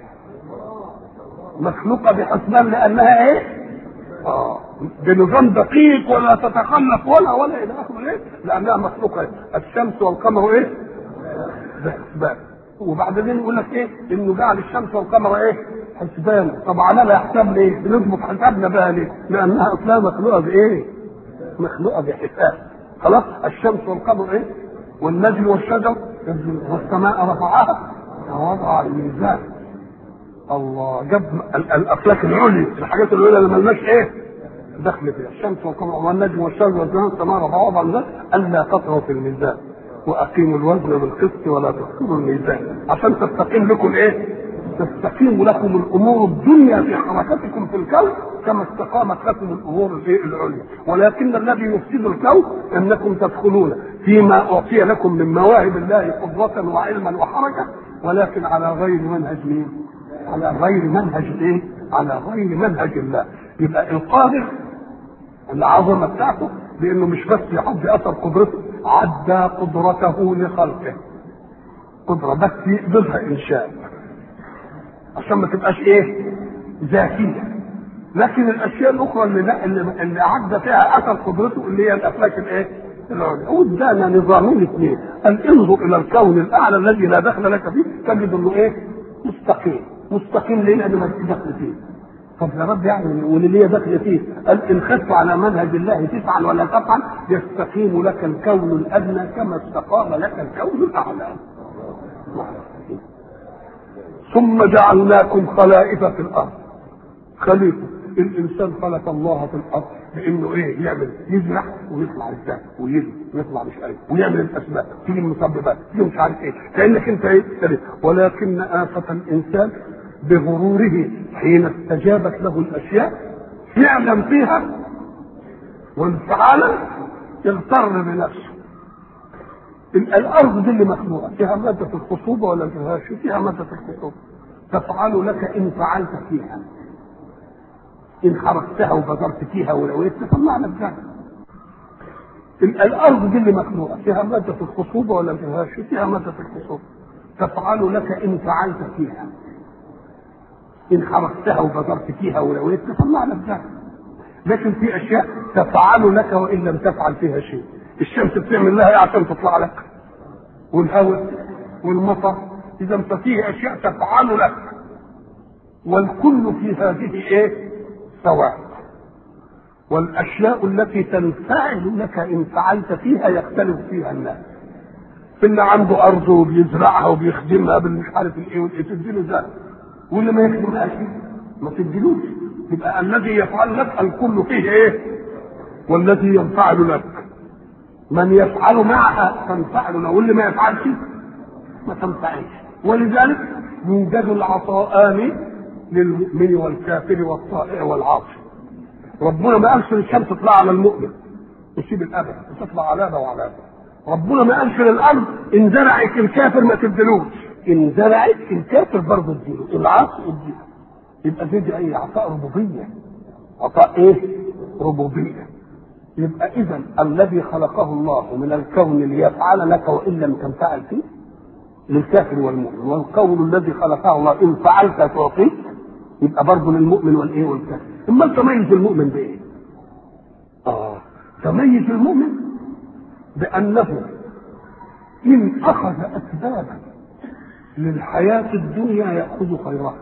مخلوقة بحسبان لانها ايه؟ اه بنظام دقيق ولا تتخلف ولا ولا الى اخره ايه؟ لانها مخلوقة الشمس والقمر ايه؟ بحسبان وبعدين يقول لك ايه انه جعل الشمس والقمر ايه حسبان طب عملها حساب ليه بنظبط حسابنا بقى ليه لانها اصلا مخلوقه بايه مخلوقه بحساب خلاص الشمس والقمر ايه والنجم والشجر والسماء رفعها ووضع الميزان الله جاب ال- الافلاك العليا الحاجات العليا اللي ملناش ايه دخل فيها الشمس والقمر والنجم والشمس والزمان تمارى بعض عن ذلك الا تطغوا في الميزان واقيموا الوزن بالقسط ولا تخسروا الميزان عشان تستقيم لكم ايه؟ تستقيم لكم الامور الدنيا في حركتكم في الكون كما استقامت لكم الامور الايه العليا ولكن الذي يفسد الكون انكم تدخلون فيما اعطي لكم من مواهب الله قدره وعلما وحركه ولكن على غير منهج مين؟ على غير منهج ايه؟ على غير منهج الله يبقى القادر العظمه بتاعته لانه مش بس يعدي اثر قدرته عدى قدرته لخلقه قدره بس يقدرها انشاء عشان ما تبقاش ايه ذاتيه لكن الاشياء الاخرى اللي لا اللي, اللي عدى فيها اثر قدرته اللي هي الافلاك الايه العليا وادانا نظامين اثنين ان انظر الى الكون الاعلى الذي لا دخل لك فيه تجد انه ايه مستقيم مستقيم ليه لانه ما دخل فيه طب يا رب يعني واللي ليه دخل فيه قال ان خدت على منهج الله تفعل ولا تفعل يستقيم لك الكون الادنى كما استقام لك الكون الاعلى ثم جعلناكم خلائف في الارض خليفه الانسان خلق الله في الارض بانه ايه يعمل يزرع ويطلع ازاي ويجري ويطلع مش عارف ويعمل الاسباب تيجي المسببات تيجي مش عارف ايه كانك انت ايه خليفة. ولكن آفة الانسان بغروره حين استجابت له الاشياء يعلم فيها وانفعالا يغتر بنفسه الارض دي اللي مخلوقه فيها ماده الخصوبه ولا فيهاش فيها ماده الخصوبه تفعل لك ان فعلت فيها ان حركتها وبذرت فيها ولويت تطلع لك ذلك الارض دي اللي مخلوقه فيها ماده الخصوبه ولا فيهاش فيها ماده الخصوبه تفعل لك ان فعلت فيها ان حركتها وبذرت فيها ولويت تطلع لك ذلك لكن في اشياء تفعل لك وان لم تفعل فيها شيء الشمس بتعمل لها ايه عشان تطلع لك والهواء والمطر اذا ففيه اشياء تفعل لك والكل في هذه ايه سواء والاشياء التي تنفعل لك ان فعلت فيها يختلف فيها الناس في اللي عنده ارض وبيزرعها وبيخدمها بالمش عارف الايه والايه تديله ذلك واللي ما يخدمهاش ما تديلوش يبقى الذي يفعل لك الكل فيه ايه والذي ينفعل لك من يفعل معها تنفعل له واللي ما يفعلش ما تنفعلش ولذلك يوجد العطاءان للمؤمن والكافر والطائع والعاصي ربنا ما قالش للشمس تطلع على المؤمن يسيب الابد وتطلع على ده وعلى ده ربنا ما قالش للارض ان زرعت الكافر ما تدلوش ان زرعت الكافر برضه اديله العاصي اديله يبقى دي اي عطاء ربوبيه عطاء ايه ربوبيه يبقى اذا الذي خلقه الله من الكون ليفعل لك وان لم تنفعل فيه للكافر والمؤمن والقول الذي خلقه الله ان فعلت تعطيك يبقى برضه للمؤمن والايه والكافر اما تميز المؤمن بايه؟ اه تميز المؤمن بانه ان اخذ اسبابا للحياه الدنيا ياخذ خيرها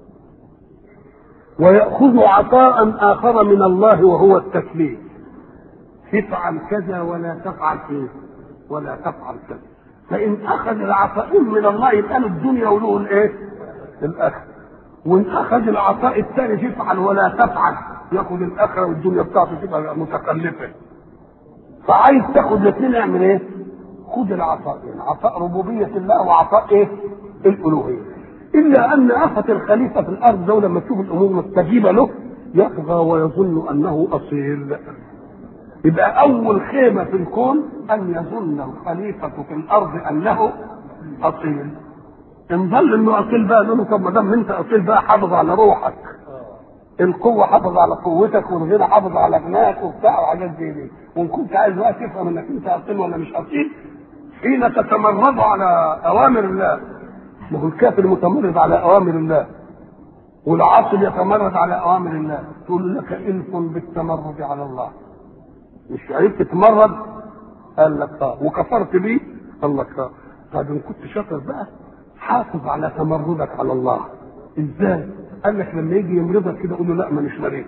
وياخذ عطاء اخر من الله وهو التكليف افعل كذا ولا تفعل ايه ولا تفعل كذا فان اخذ العطاء من الله يبقى له الدنيا وله الايه الاخره وان اخذ العطاء الثاني تفعل ولا تفعل ياخذ الاخره والدنيا بتاعته تبقى متكلفه فعايز تاخذ الاثنين اعمل ايه خذ العطاءين عطاء ربوبيه الله وعطاء ايه الالوهيه الا ان افه الخليفه في الارض ده لما تشوف الامور مستجيبه له يطغى ويظن انه اصيل يبقى اول خيمه في الكون ان يظن الخليفه في الارض انه اصيل ان ظل انه اصيل بقى له طب ما دام انت اصيل بقى حافظ على روحك القوة حافظ على قوتك والغنى حافظ على غناك وبتاع وحاجات زي دي وان كنت عايز بقى تفهم انك انت اصيل ولا مش اصيل حين تتمرد على اوامر الله ما هو الكافر متمرد على اوامر الله والعاصي يتمرد على اوامر الله تقول لك الف بالتمرد على الله مش عرفت تتمرد قال لك اه وكفرت بيه قال لك اه طب ان كنت شاطر بقى حافظ على تمردك على الله ازاي؟ قال لك لما يجي يمرضك كده قول له لا مانيش مريض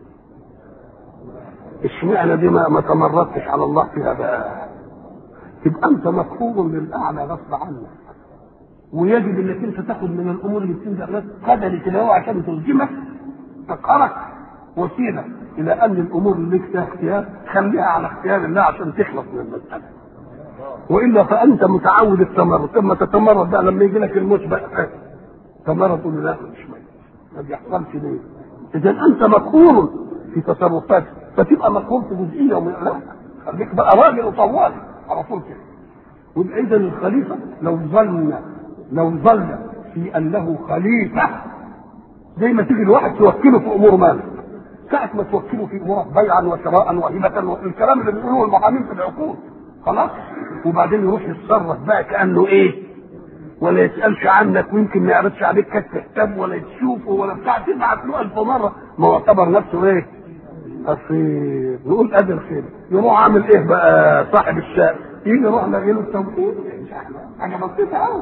اشمعنى دي ما, ما تمردتش على الله فيها بقى تبقى انت مكفور للاعلى غصب عنك ويجب انك انت تاخد من الامور اللي بتنزل لك قدر كده عشان تلزمك تقهرك وسيله الى ان الامور اللي لك فيها اختيار خليها على اختيار الله عشان تخلص من المساله والا فانت متعود التمرد ثم تتمرد بقى لما يجي لك الموت بقى تمرد تقول له لا مش ميت ما بيحصلش ليه اذا انت مقهور في تصرفاتك فتبقى مقهور في جزئيه ومن لا خليك بقى راجل وطوال على طول كده ويبقى اذا الخليفه لو ظل لو ظل في انه خليفه زي ما تيجي الواحد توكله في امور مالك ساعة ما توكله في امور بيعا وشراء وهبة والكلام اللي بيقولوه المحامين في العقود خلاص وبعدين يروح يتصرف بقى كانه ايه ولا يسالش عنك ويمكن ما يعرضش عليك كشف كتاب ولا تشوفه ولا بتاع تبعت له ألف مره ما هو اعتبر نفسه ايه؟ اصيل نقول ادي الخير يروح عامل ايه بقى صاحب الشارع يجي يروح لاقي له التوكيل حاجه بسيطه قوي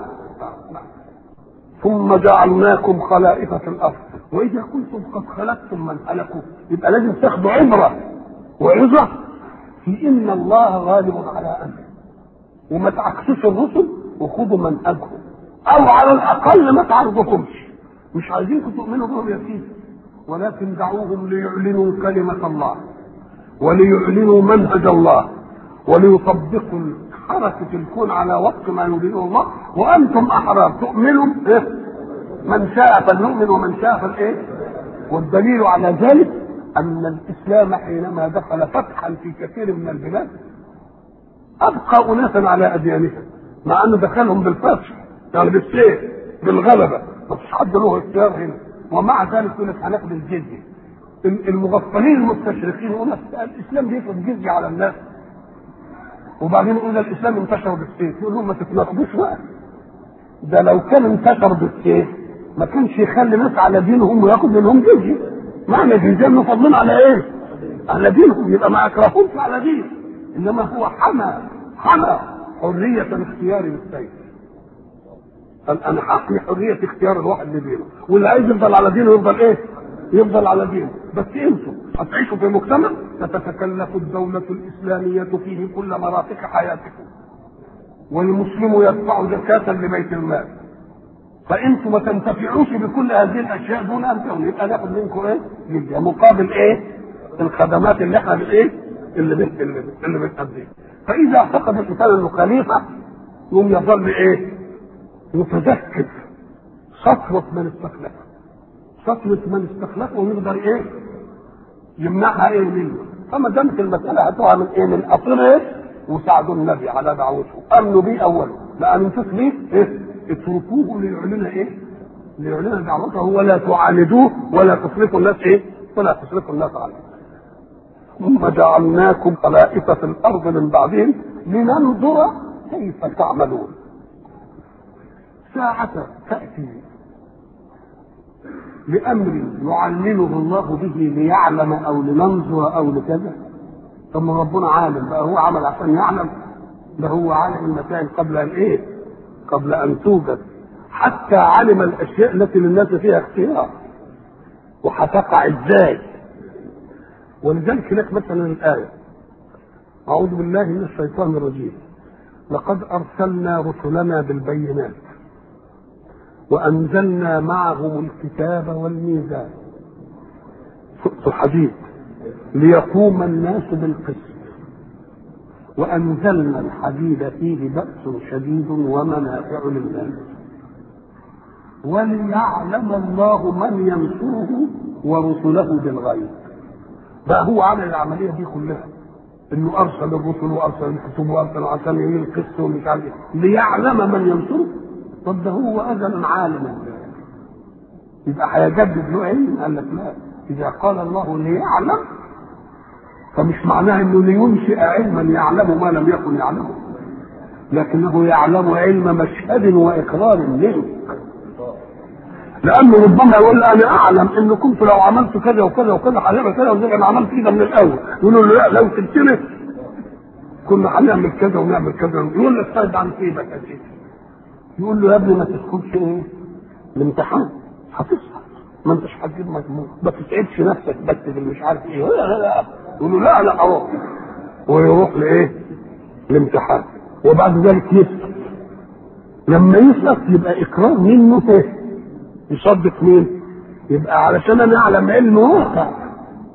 ثم جعلناكم خلائف في الارض واذا كنتم قد خلقتم من خلقوا يبقى لازم تاخدوا عبره وعظه في ان الله غالب على امره وما تعكسوش الرسل وخذوا منهجهم او على الاقل ما تعرضكمش مش عايزينكم تؤمنوا بهم يا سيدي ولكن دعوهم ليعلنوا كلمة الله وليعلنوا منهج الله وليطبقوا حركة الكون على وفق ما يريده الله وأنتم أحرار تؤمنوا إيه؟ من شاء فليؤمن ومن شاء فالإيه؟ والدليل على ذلك أن الإسلام حينما دخل فتحا في كثير من البلاد أبقى أناسا على أديانهم مع أنه دخلهم بالفتح يعني بالسيف بالغلبة ما فيش حد له اختيار هنا ومع ذلك يقول لك هناخد الجزيه المغفلين المستشرقين يقول الاسلام بيفرض جزيه على الناس وبعدين يقول الاسلام انتشر بالسيف يقول لهم ما تتناقضوش بقى ده لو كان انتشر بالسيف ما كانش يخلي الناس على دينهم وياخد منهم جزيه معنى الجزيه انه فضلين على ايه؟ على دينهم يبقى ما اكرههمش على دين انما هو حمى حمى حريه الاختيار بالسيف قال انا حقي حريه اختيار الواحد لدينه واللي عايز يفضل على دينه يفضل ايه؟ يفضل على دينه بس انتم هتعيشوا في مجتمع ستتكلف الدولة الإسلامية فيه كل مرافق حياتكم والمسلم يدفع زكاة لبيت المال فانتم ما تنتفعوش بكل هذه الاشياء دون ان تغنوا يبقى ناخد منكم ايه؟ جزيه مقابل ايه؟ الخدمات اللي احنا بالايه؟ اللي بت... اللي, بت... اللي بتقدمها فاذا اعتقد الانسان انه خليفه يقوم يظل ايه؟ متذكر سطوة من استخلفه سطوة من استخلفه ويقدر ايه يمنعها ايه منه فما دامت المسألة هتقع من ايه من أصل ايه وساعدوا النبي على دعوته امنوا بيه اولا لان انتم ليه ايه اتركوه ليعلن ايه ليعلن دعوته ولا تعاندوه ولا تصرفوا الناس ايه ولا تصرفوا الناس عليه ثم جعلناكم خلائف في الارض من بعدهم لننظر كيف تعملون ساعة تأتي لأمر يعلمه الله به ليعلم أو لننظر أو لكذا طب ما ربنا عالم بقى هو عمل عشان يعلم ده هو عالم المسائل قبل أن إيه؟ قبل أن توجد حتى علم الأشياء التي للناس فيها اختيار وهتقع إزاي ولذلك هناك مثلا الآية أعوذ بالله من الشيطان الرجيم لقد أرسلنا رسلنا بالبينات وأنزلنا معهم الكتاب والميزان سورة الحديد ليقوم الناس بالقسط وأنزلنا الحديد فيه بأس شديد ومنافع للناس وليعلم الله من ينصره ورسله بالغيب بقى هو عمل العملية دي كلها انه ارسل الرسل وارسل الكتب وارسل عشان القسط ومش عارف ليعلم من ينصره طب ده هو ازلا عالما يبقى هيجدد له علم قال لك لا اذا قال الله ليعلم فمش معناه انه لينشئ علما يعلم ما لم يكن يعلمه لكنه يعلم علم مشهد واقرار منه لانه ربما يقول انا اعلم ان كنت لو عملت كذا وكذا وكذا هنعمل كذا وزي انا عملت كده من الاول يقولوا له لا لو سبتني كنا هنعمل كذا ونعمل كذا يقول لك طيب عن سيبك يا سيدي يقول له يا ابني ما تدخلش ايه الامتحان هتسقط ما انتش هتجيب مجموع ما تتعبش نفسك بس اللي مش عارف ايه لا لا لا يقول له لا لا اروح ويروح لايه الامتحان وبعد ذلك يسقط لما يسقط يبقى اقرار منه ايه يصدق مين يبقى علشان انا اعلم علم واقع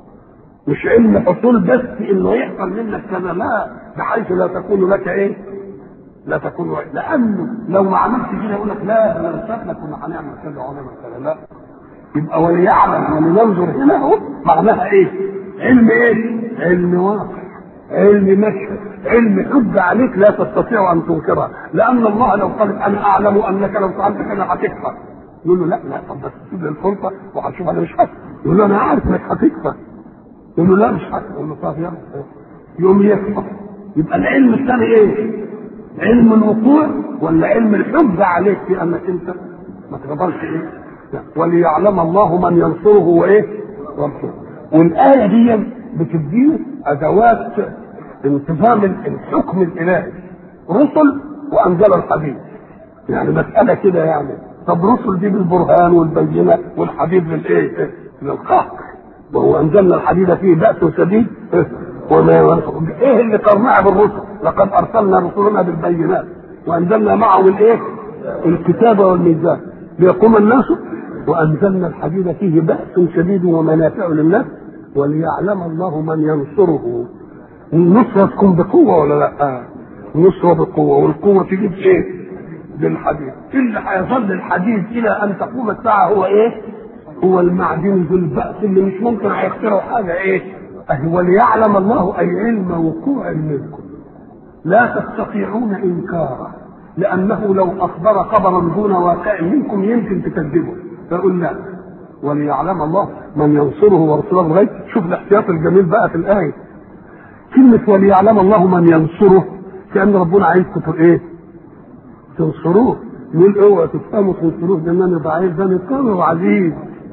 مش علم حصول بس انه يحصل منك كذا لا بحيث لا تكون لك ايه لا تكون وحيد. لانه لو ما عملتش كده يقول لك لا انا رسالنا كنا هنعمل كذا وهنعمل كذا لا يبقى وليعلم ولينظر هنا اهو معناها ايه؟ علم ايه؟ علم واقع علم مشهد علم حج عليك لا تستطيع ان تنكرها لان الله لو قال انا اعلم انك لو فعلت كذا هتكفر يقول له لا لا طب بس تسيب لي الفرصه وهتشوف انا مش هكفر يقول له انا عارف انك هتكفر يقول له لا مش هكفر يقول له طب يلا يقوم يكفر يبقى العلم الثاني ايه؟ علم الوقوع ولا علم الحجه عليك في انك انت ما تقدرش ايه؟ لا. وليعلم الله من ينصره وايه؟ وينصره والايه دي بتديه ادوات انتظام الحكم الالهي رسل وانزل الحديث يعني مساله كده يعني طب رسل دي بالبرهان والبينه والحديد للايه؟ للقهر وهو انزلنا الحديد فيه باس شديد وما ايه اللي قرناه بالرسل؟ لقد ارسلنا رسلنا بالبينات وانزلنا معهم الايه؟ الكتاب والميزان ليقوم الناس وانزلنا الحديد فيه باس شديد ومنافع للناس وليعلم الله من ينصره النصرة تكون بقوة ولا لا؟ النصرة بقوة والقوة تجيب ايه؟ بالحديد اللي هيظل الحديد إلى أن تقوم الساعة هو ايه؟ هو المعدن ذو البأس اللي مش ممكن هيخترعوا حاجة ايه؟ أهي وليعلم الله أي علم وقوع منكم لا تستطيعون إنكاره لأنه لو أخبر خبرا دون واقع منكم يمكن تكذبه فيقول لا وليعلم الله من ينصره ورسوله الغيب شوف الاحتياط الجميل بقى في الآية كلمة وليعلم الله من ينصره كأن ربنا عايزكم في ايه؟ تنصروه يقول اوعى تفهموا تنصروه ده انا ضعيف ده انا قوي وعزيز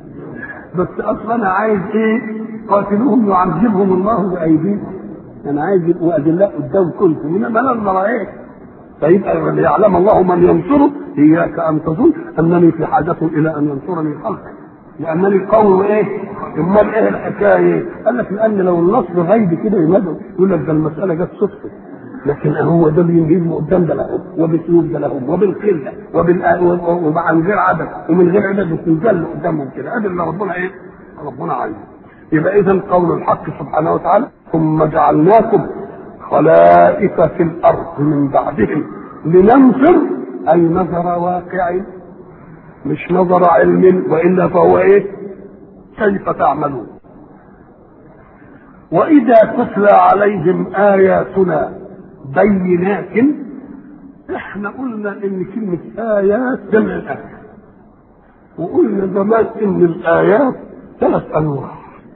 بس اصلا انا عايز ايه؟ قاتلوهم يعذبهم الله بايديكم انا عايز يبقوا ادلاء قدام كلكم انما انا المرايح فيبقى ليعلم الله من ينصره اياك ان تظن انني في حاجه الى ان ينصرني خلقي لانني قوي وايه؟ امال ايه الحكايه؟ قال لك لان لو النصر غيب كده يمدوا يقول لك ده المساله جت صدفه لكن هو ده بينجيب قدام ده لهم وبسلوب ده لهم وبالقله وبال وعن غير عدد ومن غير عدد وتنزل قدامهم كده ادي اللي ربنا ايه؟ ربنا عايزه يبقى اذا قول الحق سبحانه وتعالى ثم جعلناكم خلائف في الارض من بعدهم لننظر اي نظر واقع مش نظر علم والا فهو ايه؟ كيف تعملون واذا تتلى عليهم اياتنا بينات احنا قلنا ان كلمه ايات جمع الايه وقلنا زمان ان الايات ثلاث انواع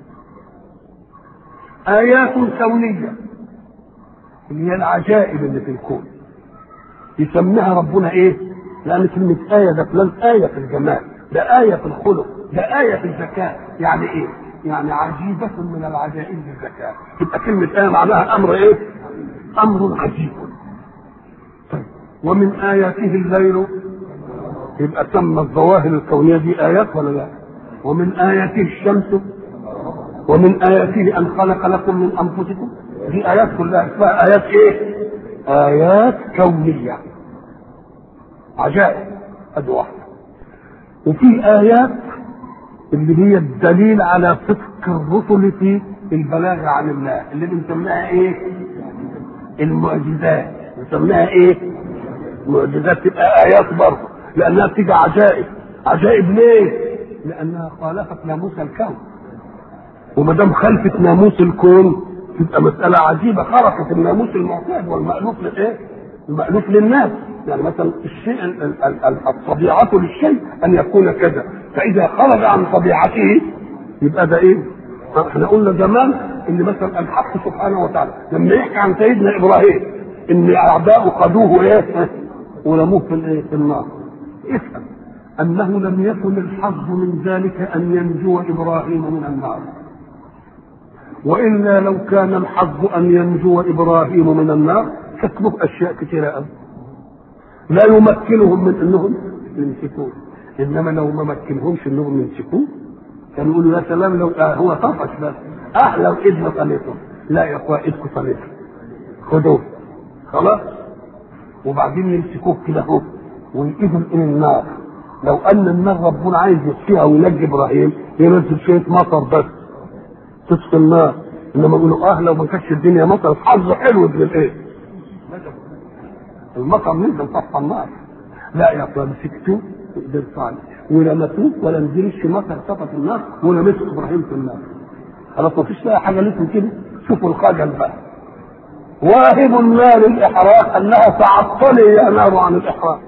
آيات كونية اللي هي العجائب اللي في الكون يسميها ربنا ايه؟ لأن كلمة آية ده فلان آية في الجمال ده آية في الخلق ده آية في الذكاء يعني ايه؟ يعني عجيبة من العجائب الذكاء تبقى كلمة آية معناها أمر ايه؟ أمر عجيب طيب ومن آياته الليل يبقى سمى الظواهر الكونية دي آيات ولا لا؟ ومن آياته الشمس ومن آياته أن خلق لكم من أنفسكم دي آيات كلها اسمها آيات إيه؟ آيات كونية عجائب أدي واحدة وفي آيات اللي هي الدليل على صدق الرسل في البلاغ عن الله اللي بنسميها إيه؟ المعجزات بنسميها إيه؟ معجزات تبقى آيات برضه لأنها بتيجي عجائب عجائب ليه؟ لأنها خالفت ناموس الكون وما دام خلفت ناموس الكون تبقى مسألة عجيبة خرقت الناموس المعتاد والمألوف لإيه؟ المألوف للناس يعني مثلا الشيء ال- ال- ال- الطبيعة للشيء أن يكون كذا فإذا خرج عن طبيعته يبقى ده إيه؟ احنا قلنا زمان ان مثلا الحق سبحانه وتعالى لما يحكي عن سيدنا ابراهيم ان اعداؤه خدوه ايه؟ ورموه في الايه؟ في النار. افهم انه لم يكن الحظ من ذلك ان ينجو ابراهيم من النار. والا لو كان الحظ ان ينجو ابراهيم من النار كتبوا اشياء كثيره قوي لا يمكنهم من انهم يمسكوه انما لو ما مكنهمش انهم يمسكوه كانوا يقولوا يا سلام لو آه هو طفش بس اه لو ايدنا طليته لا يا اخويا ايدكم طليته خدوه خلاص وبعدين يمسكوه كده اهو ويقيدوا الى النار لو ان النار ربنا عايز يطفيها وينجي ابراهيم ينزل شويه مطر بس تطفي النار انما يقولوا اه لو ما كانتش الدنيا مطر حظه حلو ابن الايه المطر نزل طفى النار لا يا اخوان مسكتوه ده صالح ولمسوه ولا نزلش مطر طفت النار ولمسوا ابراهيم في النار خلاص ما فيش بقى حاجه لسه كده شوفوا الخجل بقى واهب النار الاحراق انها تعطلي يا نار عن الاحراق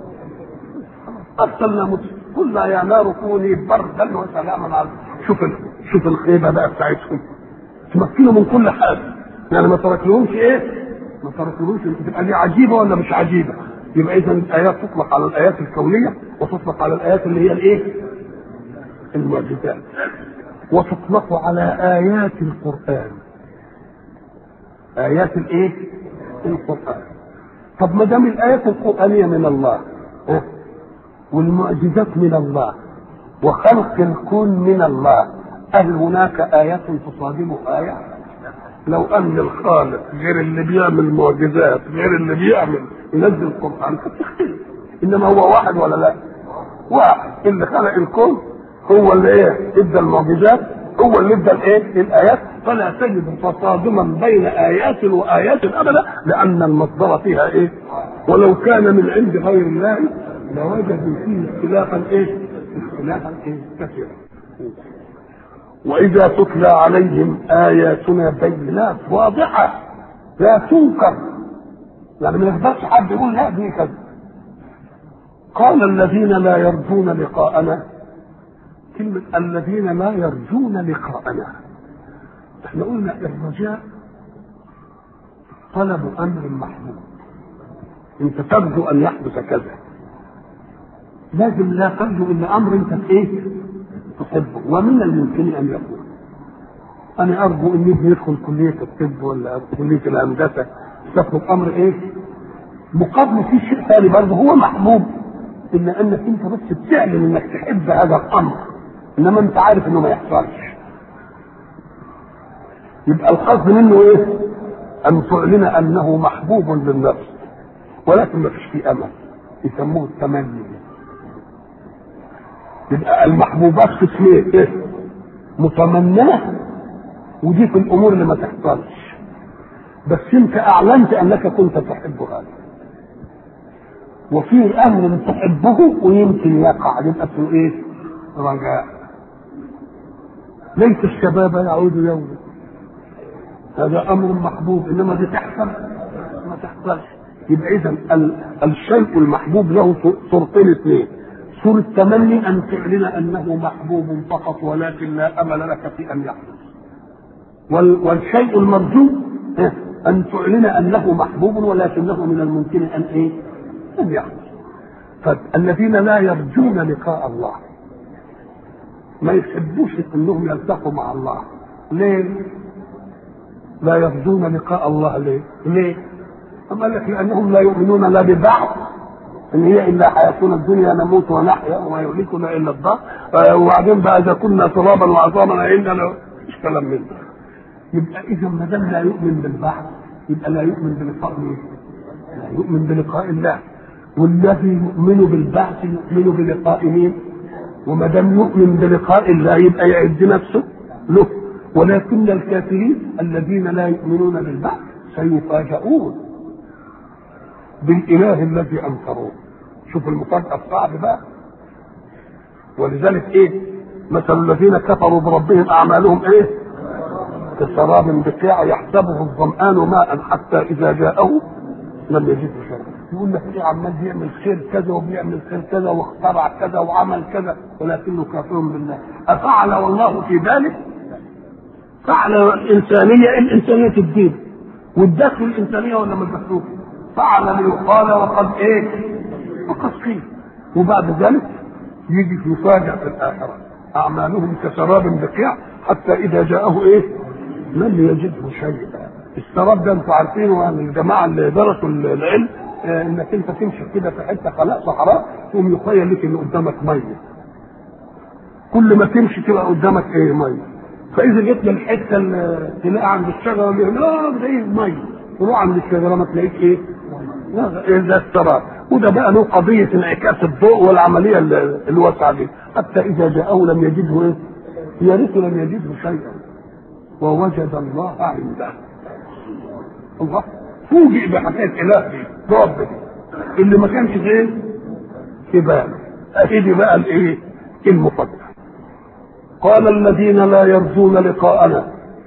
ارسلنا مت... قلنا يا نار كوني بردا وسلاما على شوف ال... شوف الخيبه بقى بتاعتهم تمكنوا من كل حاجه يعني ما تركلهمش ايه؟ ما تركلهمش تبقى دي عجيبه ولا مش عجيبه؟ يبقى اذا الايات تطلق على الايات الكونيه وتطلق على الايات اللي هي الايه؟ المعجزات وتطلق على ايات القران ايات الايه؟ القران طب ما دام الايات القرانيه من الله ها؟ والمعجزات من الله وخلق الكون من الله هل هناك آيات تصادم آية؟ لو أن الخالق غير اللي بيعمل معجزات غير اللي بيعمل ينزل القرآن فتختلف إنما هو واحد ولا لا؟ واحد اللي خلق الكون هو اللي إيه؟ إدى المعجزات هو اللي ادى الايه؟ الايات فلا تجد تصادما بين ايات وايات ابدا لان المصدر فيها ايه؟ ولو كان من عند غير الله لوجدوا فيه اختلافا ايه؟ اختلافا ايه؟ كثيرا. واذا تتلى عليهم اياتنا بينات واضحه لا تنكر يعني ما يقدرش حد يقول لا دي كذا قال الذين لا يرجون لقاءنا كلمة الذين لا يرجون لقاءنا احنا قلنا الرجاء طلب امر محمود انت ترجو ان يحدث كذا لازم لا ترجو الا امر انت في ايه تحبه ومن الممكن ان يكون انا ارجو ان ابني يدخل كليه الطب ولا كليه الهندسه تطلب امر ايه مقابل في شيء ثاني برضه هو محبوب الا انك انت بس بتعلن انك تحب هذا الامر انما انت عارف انه ما يحصلش يبقى القصد منه ايه ان تعلن انه محبوب للنفس ولكن ما فيش فيه امل يسموه التمني يبقى المحبوبات قسمين ايه متمناه ودي في الامور اللي ما تحصلش بس انت اعلنت انك كنت تحب هذا وفي امر تحبه ويمكن يقع يبقى في ايه رجاء ليس الشباب يعود يوما هذا امر محبوب انما دي تحصل ما تحصلش يبقى اذا الشيء المحبوب له صورتين اثنين صورة تمني ان تعلن انه محبوب فقط ولكن لا امل لك في ان يحدث والشيء المرجو ان تعلن انه محبوب ولكنه من الممكن ان ايه؟ ان يحدث فالذين لا يرجون لقاء الله ما يحبوش انهم يلتقوا مع الله ليه؟ لا يرجون لقاء الله ليه؟ ليه؟ أما لك لأنهم لا يؤمنون لا ببعض إن هي إلا حياتنا الدنيا نموت ونحيا وما يهلكنا إلا الضر وبعدين بقى إذا كنا ترابا وعظاما عندنا مش كلام من ده يبقى إذا ما دام لا يؤمن بالبعض يبقى لا يؤمن بلقاء مين؟ لا يؤمن بلقاء الله والذي يؤمن بالبعث يؤمن بلقاء مين؟ وما دام يؤمن بلقاء الله يبقى يعد نفسه له ولكن الكافرين الذين لا يؤمنون بالبعث سيفاجؤون بالاله الذي انكروه شوف المفاجاه الصعب بقى ولذلك ايه مثل الذين كفروا بربهم اعمالهم ايه كسراب بقيع يحسبه الظمآن ماء حتى اذا جاءه لم يجده شيئا يقول لك ايه عمال بيعمل خير كذا وبيعمل خير كذا واخترع كذا وعمل كذا ولكنه كافر بالله افعل والله في ذلك فعل الانسانيه الانسانيه الدين والدخل الانسانيه ولا ما ادخلوش فعل ليقال وقد ايه وقد قيل وبعد ذلك يجي يفاجأ في الآخرة أعمالهم كسراب بقيع حتى إذا جاءه إيه لم يجده شيئا السراب ده انتوا عارفينه يعني الجماعة اللي درسوا العلم آه انك انت تمشي كده في حته خلاء صحراء تقوم يخيل لك ان قدامك ميه كل ما تمشي تبقى قدامك ايه ميه فاذا جيت للحته اللي تلاقي عند الشجره اللي لا ده ايه ميه تروح عند الشجره ما تلاقيش ايه ده السراب وده بقى له قضيه انعكاس الضوء والعمليه الواسعه دي حتى اذا جاءه لم يجده ايه؟ يا ريت لم يجده شيئا ووجد الله عنده الله فوجئ بحكايه اله دي رب دي اللي ما كانش فين في باله ادي بقى الايه المفكر قال الذين لا يرجون لقاءنا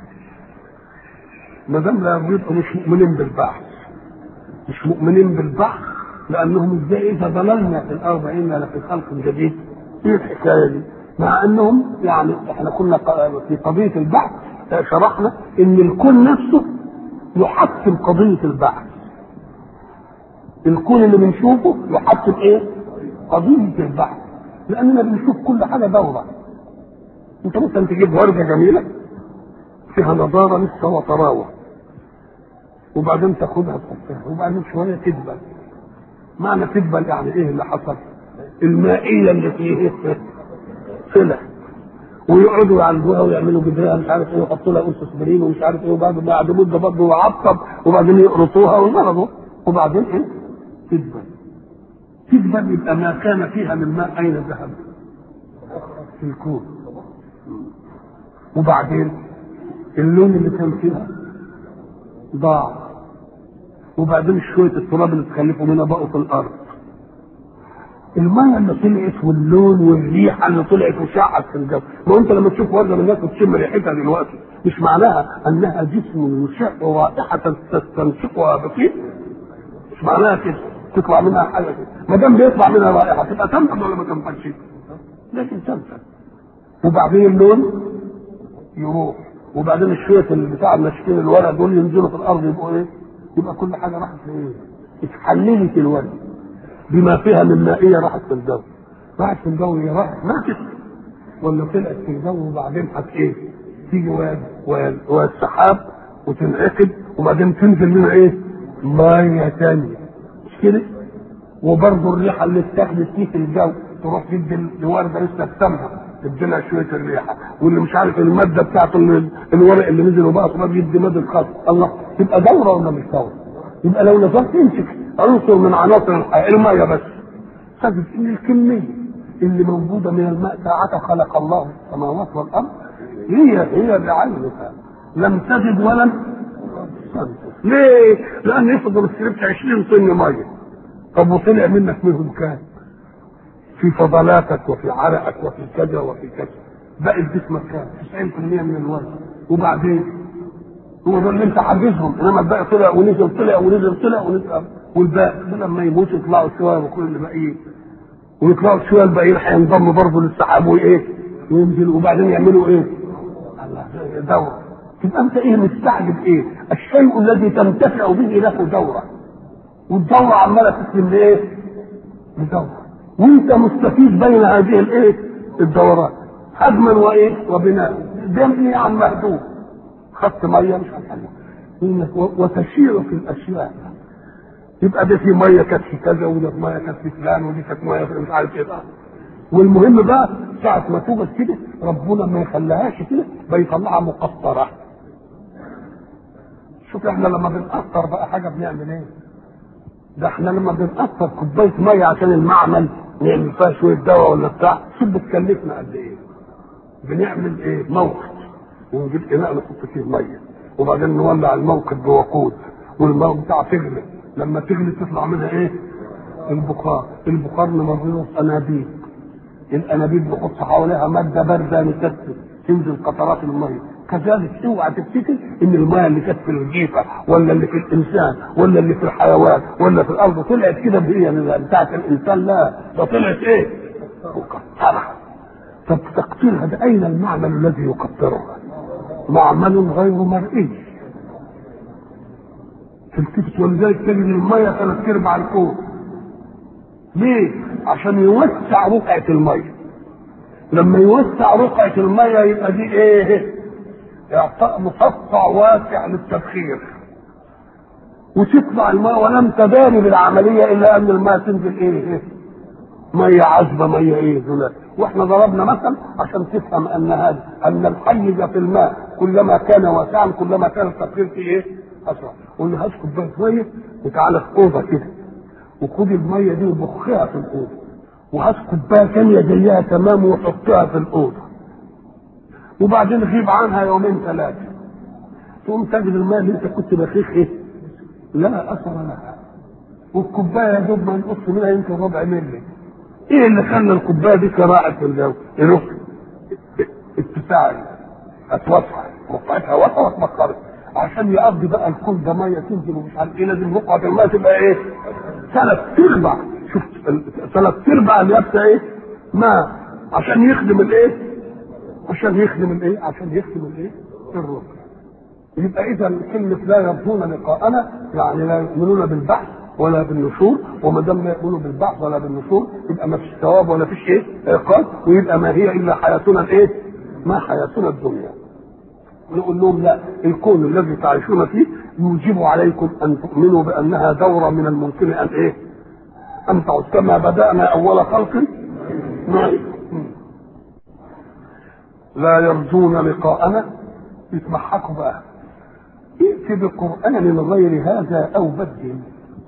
ما دام لا يرجون مش مؤمنين بالبعث مش مؤمنين بالبعث لانهم ازاي اذا ضللنا في الارض انا لفي خلق جديد ايه الحكايه دي؟ مع انهم يعني احنا كنا في قضيه البعث شرحنا ان الكون نفسه يحكم قضيه البعث الكون اللي بنشوفه يحكم ايه؟ قضيه البعث لاننا بنشوف كل حاجه دوره انت ممكن تجيب ورده جميله فيها نضاره لسه وطراوه وبعدين تاخدها تحطها وبعدين شويه تدبل معنى تدبل يعني ايه اللي حصل المائيه اللي فيه طلع ويقعدوا يعالجوها ويعملوا جدرها مش عارف ايه ويحطوا لها قرص اسبرين ومش عارف ايه وبعد بعد مده برضه يعطب وبعدين يقرصوها ويمرضوا وبعدين ايه؟ تدبل تدبل يبقى ما كان فيها من ماء اين ذهب؟ في الكون وبعدين اللون اللي كان فيها ضاع وبعدين شويه التراب اللي تخلفوا منها بقوا في الارض الميه اللي طلعت واللون والريحه اللي طلعت وشعت في الجو ما انت لما تشوف ورده من الناس وتشم ريحتها دلوقتي مش معناها انها جسم يشع رائحه تستنشقها بطيء مش معناها كده تطلع منها حاجه كده ما دام بيطلع منها رائحه تبقى تنفذ ولا ما تنفذش لكن تنفذ وبعدين اللون يروح وبعدين الشويه اللي بتاع الناشفين الورق دول ينزلوا في الارض يبقوا ايه؟ يبقى كل حاجه راحت في ايه؟ اتحللت الورد بما فيها من مائيه راحت في الجو راحت في الجو هي راحت ماتت ولا طلعت في الجو وبعدين هت ايه؟ تيجي واد واد واد سحاب وتنعقد وبعدين تنزل منها ايه؟ ميه ثانيه مش كده؟ وبرضه الريحه اللي اتاخدت فيه في الجو تروح تدي الورده لسه بتمها تديلها شويه الريحه واللي مش عارف الماده بتاعت الورق اللي نزل وبقى تراب يدي ماده خاص الله تبقى دوره ولا مش دوره؟ يبقى لو نظرت يمسك عنصر من عناصر الحياه الميه بس تجد ان الكميه اللي موجوده من الماء ساعة خلق الله السماوات والارض هي هي بعينها لم تزد ولم تنقص ليه؟ لان يفضل شربت 20 طن ميه طب وطلع منك منهم كام؟ في فضلاتك وفي عرقك وفي كذا وفي كذا بقت جسمك كام 90% من الوزن وبعدين هو ده اللي انت حاجزهم انما الباقي طلع ونزل طلع ونزل طلع ونزل والباقي لما يموت يطلعوا شويه وكل اللي باقيين ويطلعوا شويه الباقيين هينضموا برضه للسحاب وايه وينزل وبعدين يعملوا ايه؟ الله دوره تبقى انت ايه مستعجب ايه؟ الشيء الذي تنتفع به له دوره والدوره عماله تسلم لايه؟ لدوره وانت مستفيد بين هذه الايه الدورات هدما وايه وبناء دم عن مهدوم خدت ميه مش هتحل وتشيع في الاشياء يبقى ده في ميه كانت في كذا وده في ميه كانت في فلان ودي كانت ميه في مش عارف ايه بقى والمهم بقى ساعة ما توجد كده ربنا ما يخليهاش كده بيطلعها مقطرة شوف احنا لما بنقطر بقى حاجة بنعمل ايه؟ ده احنا لما بنقطر كوبايه ميه عشان المعمل نعمل فيها شويه دواء ولا بتاع شوف بتكلفنا قد ايه بنعمل ايه موقد ونجيب اناء نحط فيه ميه وبعدين نولع الموقد بوقود والماء بتاع تغلي لما تغلي تطلع منها ايه البخار البخار نمرره في انابيب الانابيب بحط حواليها ماده بارده مكثف تنزل قطرات الميه كذلك اوعى تفتكر ان الميه اللي كانت في الجيفه ولا اللي في الانسان ولا اللي في الحيوان ولا في الارض طلعت كده هي بتاعت الانسان لا ده طلعت ايه؟ مقطره طب تقطيرها ده اين المعمل الذي يقطرها؟ معمل غير مرئي تلتفت ولذلك تجد الميه ثلاث ارباع الكون ليه؟ عشان يوسع رقعه الميه لما يوسع رقعه الميه يبقى دي ايه؟ اعطاء مقطع واسع للتبخير وتطلع الماء ولم تداري بالعمليه الا ان الماء تنزل ايه؟ ميه عذبه ميه ايه دولار واحنا ضربنا مثل عشان تفهم ان هذا ان الحيز في الماء كلما كان واسعا كلما كان التبخير فيه ايه؟ اسرع قلنا هات كوبايه ميه وتعالى في اوضه كده وخد الميه دي وبخها في الاوضه وهات كوبايه ثانيه زيها تمام وحطها في الاوضه وبعدين غيب عنها يومين ثلاثه تقوم تجد الماء اللي انت كنت بخيخ ايه؟ لا اثر لها والكوبايه يا دوب ما ينقص منها يمكن ربع ملي ايه اللي خلى الكوبايه دي كراعت في الجو؟ يروح اتساع اتوسع رفعتها وسع واتبخرت عشان يقضي بقى الكل ده ميه تنزل ومش عارف ايه لازم رقعه الماء تبقى ايه؟ ثلاث ارباع شفت ثلاث ارباع اليابسه ايه؟ ماء عشان يخدم الايه؟ عشان يخدم الايه؟ عشان يخدم الايه؟ الركن يبقى اذا كلمه لا يرجون لقاءنا يعني لا يؤمنون بالبعث ولا بالنشور وما دام لا يؤمنوا بالبعث ولا بالنشور يبقى ما فيش ثواب ولا فيش ايه عقاب ويبقى ما هي الا حياتنا الايه؟ ما حياتنا الدنيا. نقول لهم لا الكون الذي تعيشون فيه يوجب عليكم ان تؤمنوا بانها دوره من الممكن ان ايه؟ ان تعود كما بدانا اول خلق نعيد. لا يرجون لقاءنا يتمحكوا بقى ائت بقرآن من غير هذا أو بدل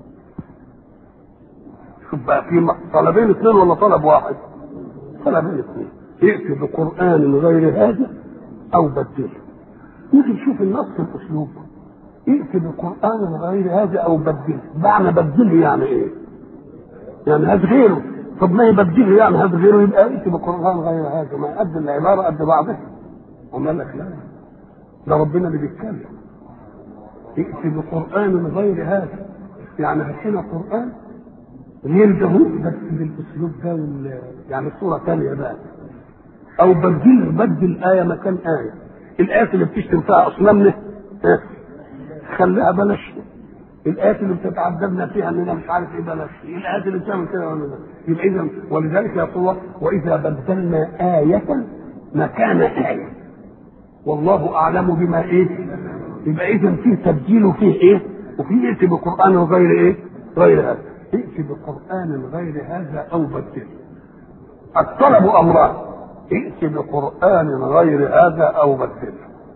شوف بقى في طلبين اثنين ولا طلب واحد؟ طلبين اثنين ائت بقرآن من غير هذا أو بدل نيجي نشوف النص الأسلوب ائت بقرآن من غير هذا أو بدل معنى بدله يعني إيه؟ يعني هات غيره طب ما يبدله يعني هات غيره يبقى ائت بقرآن غير هذا ما قد العبارة قد بعضها وما لك لا ده ربنا اللي بيتكلم ائت بقرآن غير هذا يعني هاتنا قرآن غير ده بس بالاسلوب ده وال... يعني صورة ثانية بقى او بدل بدل آية مكان آية الآيات اللي بتشتم فيها أصنامنا ها خليها بلاش الآيات اللي بتتعذبنا فيها اننا مش عارف ايه بلاش الآيات اللي بتعمل كده ولا لا يبقى إذا ولذلك يقول الله وإذا بدلنا آية مكان آية والله أعلم بما إيه يبقى إذا فيه تبديل وفيه إيه وفيه ائت بقرآن غير إيه غير هذا ائت بقرآن غير هذا أو بدل الطلب أمران ائت بقرآن غير هذا أو بدل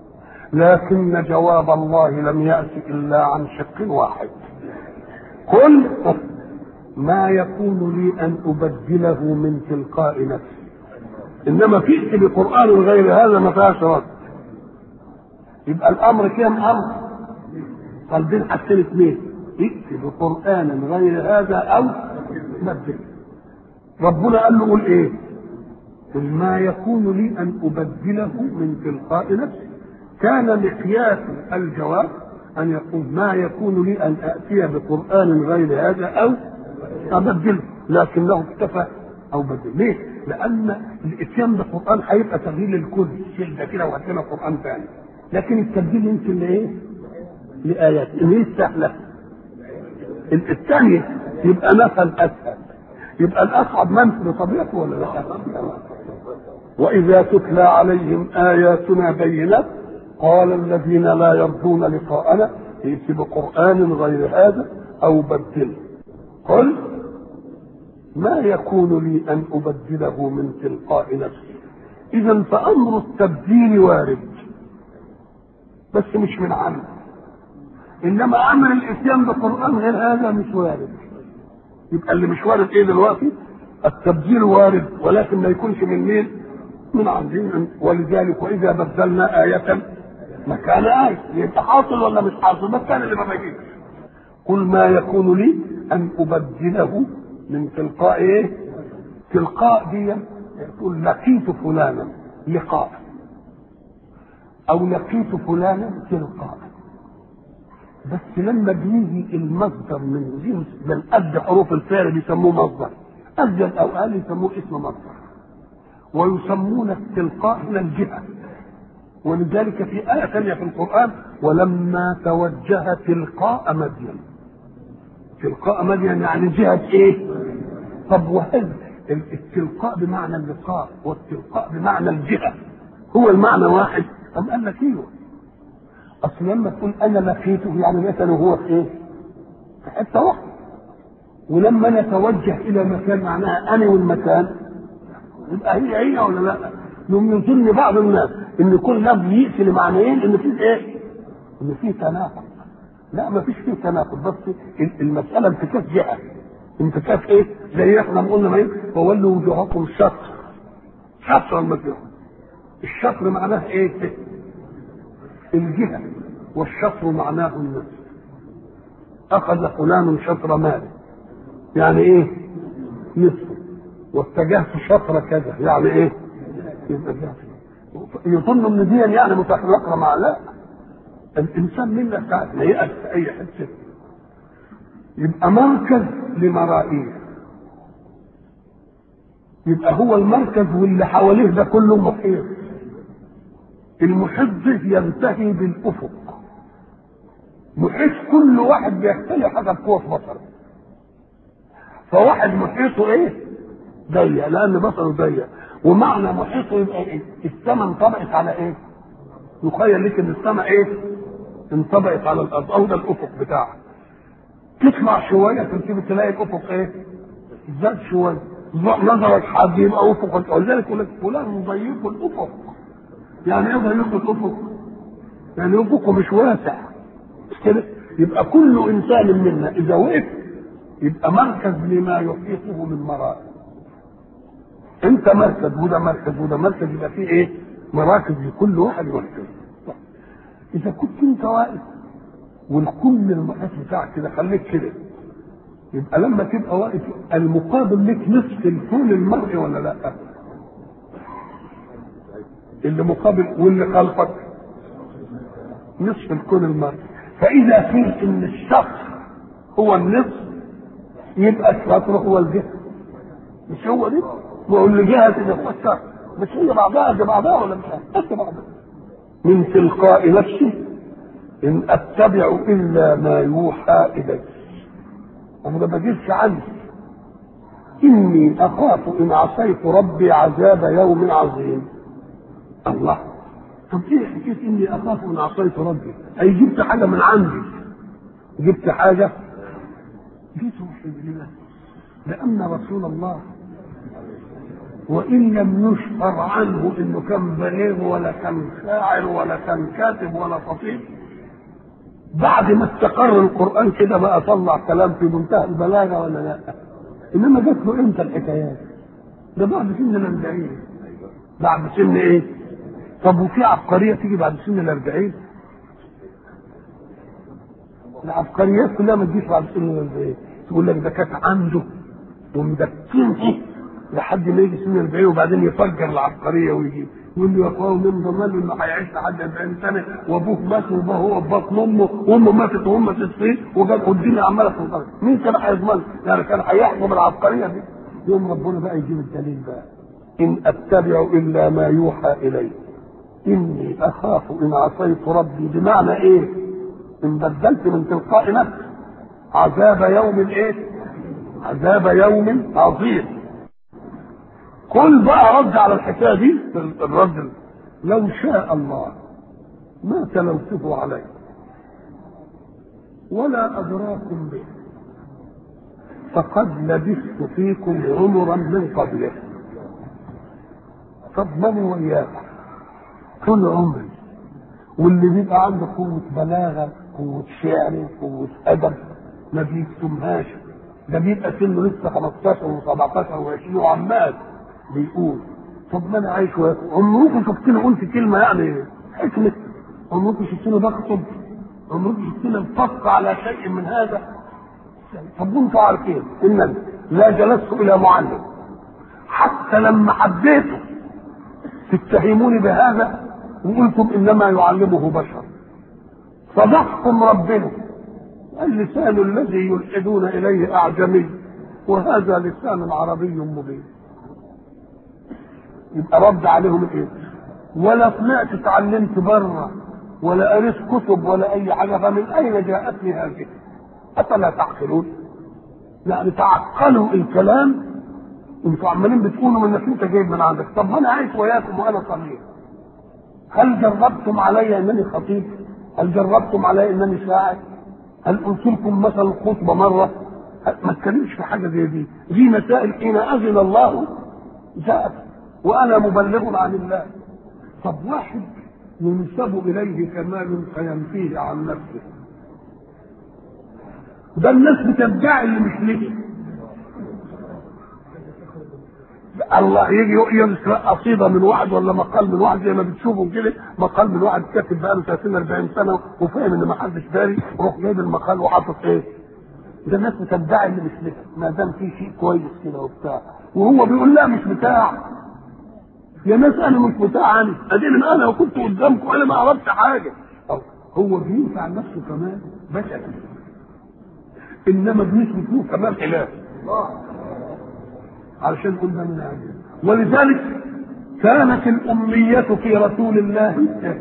لكن جواب الله لم يأت إلا عن شق واحد قل ما يكون لي أن أبدله من تلقاء نفسي إنما فئت بقرآن غير هذا ما فيهاش رد يبقى الأمر كام أمر قلبين حاجتين اثنين ائت بقرآن غير هذا أو بدل ربنا قال له قول إيه؟ قل ما يكون لي أن أبدله من تلقاء نفسي كان مقياس الجواب أن يقول ما يكون لي أن أتي بقرآن غير هذا أو أبدله لكنه اكتفى أو بدل ليه؟ لأن الإتيان بالقرآن هيبقى تغيير للكل شيل ده كده وهات لنا قرآن ثاني لكن التبديل يمكن لإيه؟ لآيات إن هي السهلة الثانية يبقى مثل أسهل يبقى الأصعب منفي بطبيعته ولا لا؟ وإذا تتلى عليهم آياتنا بينات قال الذين لا يرجون لقاءنا ائت بقرآن غير هذا أو بدله قل ما يكون لي أن أبدله من تلقاء نفسي إذا فأمر التبديل وارد بس مش من عمل إنما أمر الإتيان بقرآن غير هذا مش وارد يبقى اللي مش وارد إيه دلوقتي التبديل وارد ولكن ما يكونش من مين من عندنا ولذلك وإذا بدلنا آية مكان آية يبقى حاصل ولا مش حاصل مكان اللي ما بيجيش قل ما يكون لي أن أبدله من تلقاء إيه تلقاء دي يقول لقيت فلانا لقاء أو لقيت فلانا تلقاء بس لما بيجي المصدر من جنس من قد حروف الفعل بيسموه مصدر أبجد أو قال يسموه اسم مصدر ويسمون التلقاء من الجهة ولذلك في آية ثانية في القرآن ولما توجه تلقاء مدين تلقاء مدين يعني جهة إيه؟ طب وهل التلقاء بمعنى اللقاء والتلقاء بمعنى الجهة هو المعنى واحد أم قال لك ايوه أصل لما تقول أنا لقيته يعني مثلا هو في إيه؟ في حتة واحدة ولما نتوجه إلى مكان معناها أنا والمكان يبقى هي هي ولا لا؟ يوم يظن بعض الناس ان كل لفظ يقتل معنيين ان في ايه؟ ان في تناقض. لا ما فيش فيه تناقض بس المساله انتكاس جهه. انتكاس ايه؟ زي احنا ما قلنا ايه؟ وولوا وجوهكم الشطر. شطر المسجد. الشطر معناه ايه؟ الجهه. والشطر معناه النصف اخذ فلان شطر ماله يعني ايه نصفه واتجهت شطر كذا يعني ايه يبقى ده. يظن ان دي يعني متفرقه مع لا الانسان منا ساعات ما يأس في اي حته يبقى مركز لمرائيه يبقى هو المركز واللي حواليه ده كله محيط المحيط ده ينتهي بالافق محيط كل واحد بيختلف حسب قوه بصره فواحد محيطه ايه ضيق لان بصره ضيق ومعنى محيطه يبقى ايه السماء انطبقت على ايه يخيل لك ان السماء ايه انطبقت على الارض او ده الافق بتاعها تطلع شويه تنتبه تلاقي الافق ايه زاد شويه نظرك حد يبقى افق ولذلك يقول لك فلان ضيق الافق يعني ايه ضيق الافق؟ يعني افقه مش واسع مش كده؟ يبقى كل انسان منا اذا وقف يبقى مركز لما يحيطه من مرائي انت مركز وده مركز وده مركز يبقى فيه ايه؟ مراكز لكل واحد مركز اذا كنت انت واقف والكل المحيط بتاعك كده خليك كده يبقى لما تبقى واقف المقابل لك نصف الكون المرئي ولا لا؟ اللي مقابل واللي خلفك نصف الكون المرئي فاذا قيل ان الشخص هو النصف يبقى الشطر هو الجهه مش هو دي؟ واللي جهه اللي هو الشطر مش هي بعضها دي بعضها ولا مش بس بعضها من تلقاء نفسي ان اتبع الا ما يوحى الي انا ما بجيبش عني اني اخاف ان عصيت ربي عذاب يوم عظيم الله طب ايه حكايه اني اخاف ان عصيت ربي اي جبت حاجه من عندي جبت حاجه جيت لله لان رسول الله وان لم يشفر عنه انه كان بليغ ولا كان شاعر ولا كان كاتب ولا خطيب بعد ما استقر القران كده بقى طلع كلام في منتهى البلاغه ولا لا انما جات له امتى الحكايات ده بعد سن الاربعين بعد سن ايه طب وفي عبقريه تيجي بعد سن الاربعين العبقريات كلها ما تجيش بعد سن الاربعين تقول لك ده كانت عنده ومدكنه لحد ما يجي سن 40 وبعدين يفجر العبقريه ويجي يقول له يا اخويا مين ضمن له انه هيعيش لحد 40 سنه وابوه مات وابوه هو في بطن امه وامه ماتت وهم 60 وجاب والدنيا عماله تنقلب مين كان هيضمن يعني كان هيحكم العبقريه دي يوم ربنا بقى يجيب الدليل بقى ان اتبع الا ما يوحى الي اني اخاف ان عصيت ربي بمعنى ايه؟ ان بدلت من تلقاء نفسي عذاب يوم ايه؟ عذاب يوم عظيم كل بقى رد على الحكايه دي الرد لو شاء الله ما تلوته عليه ولا ادراكم به فقد لبثت فيكم عمرا من قبله فاضمنوا وياكم طول عمري واللي بيبقى عنده قوة بلاغة قوة شعر قوة أدب ما بيكتمهاش ده بيبقى سنه لسه 15 و17 و20 وعمال بيقول طب ما انا عايش وياكم عمركم شفتني قلت كلمه يعني حكمه عمركم شفتني بخطب عمركم شفتني انفق على شيء من هذا طب وانتوا عارفين ان لا جلست الى معلم حتى لما حبيته تتهموني بهذا وقلتم انما يعلمه بشر صدقكم ربنا اللسان الذي يلحدون اليه اعجمي وهذا لسان عربي مبين يبقى رد عليهم ايه ولا طلعت اتعلمت بره ولا قريت كتب ولا اي حاجه فمن اين جاءتني هذه افلا تعقلون يعني تعقلوا الكلام انتوا عمالين بتقولوا انك انت جايب من عندك طب ما انا عايش وياكم وانا صغير هل جربتم علي انني خطيب هل جربتم علي انني شاعر هل قلت لكم مثلا خطبه مره ما اتكلمش في حاجه زي دي دي مسائل حين اذن الله جاءت وانا مبلغ عن الله طب واحد ينسب اليه كمال فينفيه عن نفسه ده الناس بتدعي اللي مش ليه الله يجي يسرق قصيده من واحد ولا مقال من واحد زي ما بتشوفوا كده مقال من واحد كاتب بقاله 30 40 سنه وفاهم ان ما حدش داري وروح جايب المقال وحاطط ايه؟ ده الناس بتدعي اللي مش لك ما دام في شيء كويس كده وبتاع وهو بيقول لا مش بتاع يا ناس انا مش بتاع انا اديني انا وكنت قدامكم انا ما عرفت حاجه هو بينفع نفسه كمان بشري انما بنسبه له كمان اله علشان كل ده من عجل ولذلك كانت الأمية في رسول الله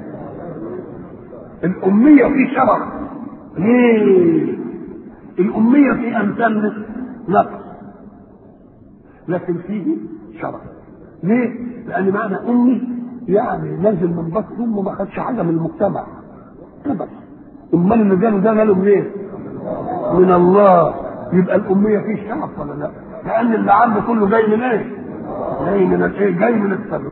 الأمية في شرف ليه؟ الأمية في أمثال نقص لكن فيه شرف ليه؟ لأن معنى أمي يعني نزل من بطن أمه ما خدش حاجة من المجتمع بس أمال اللي جاله ده جاله ليه؟ من الله يبقى الأمية فيه شرف ولا لا؟ لأن اللي عنده كله جاي من إيه؟ جاي من الإيه؟ جاي من السبب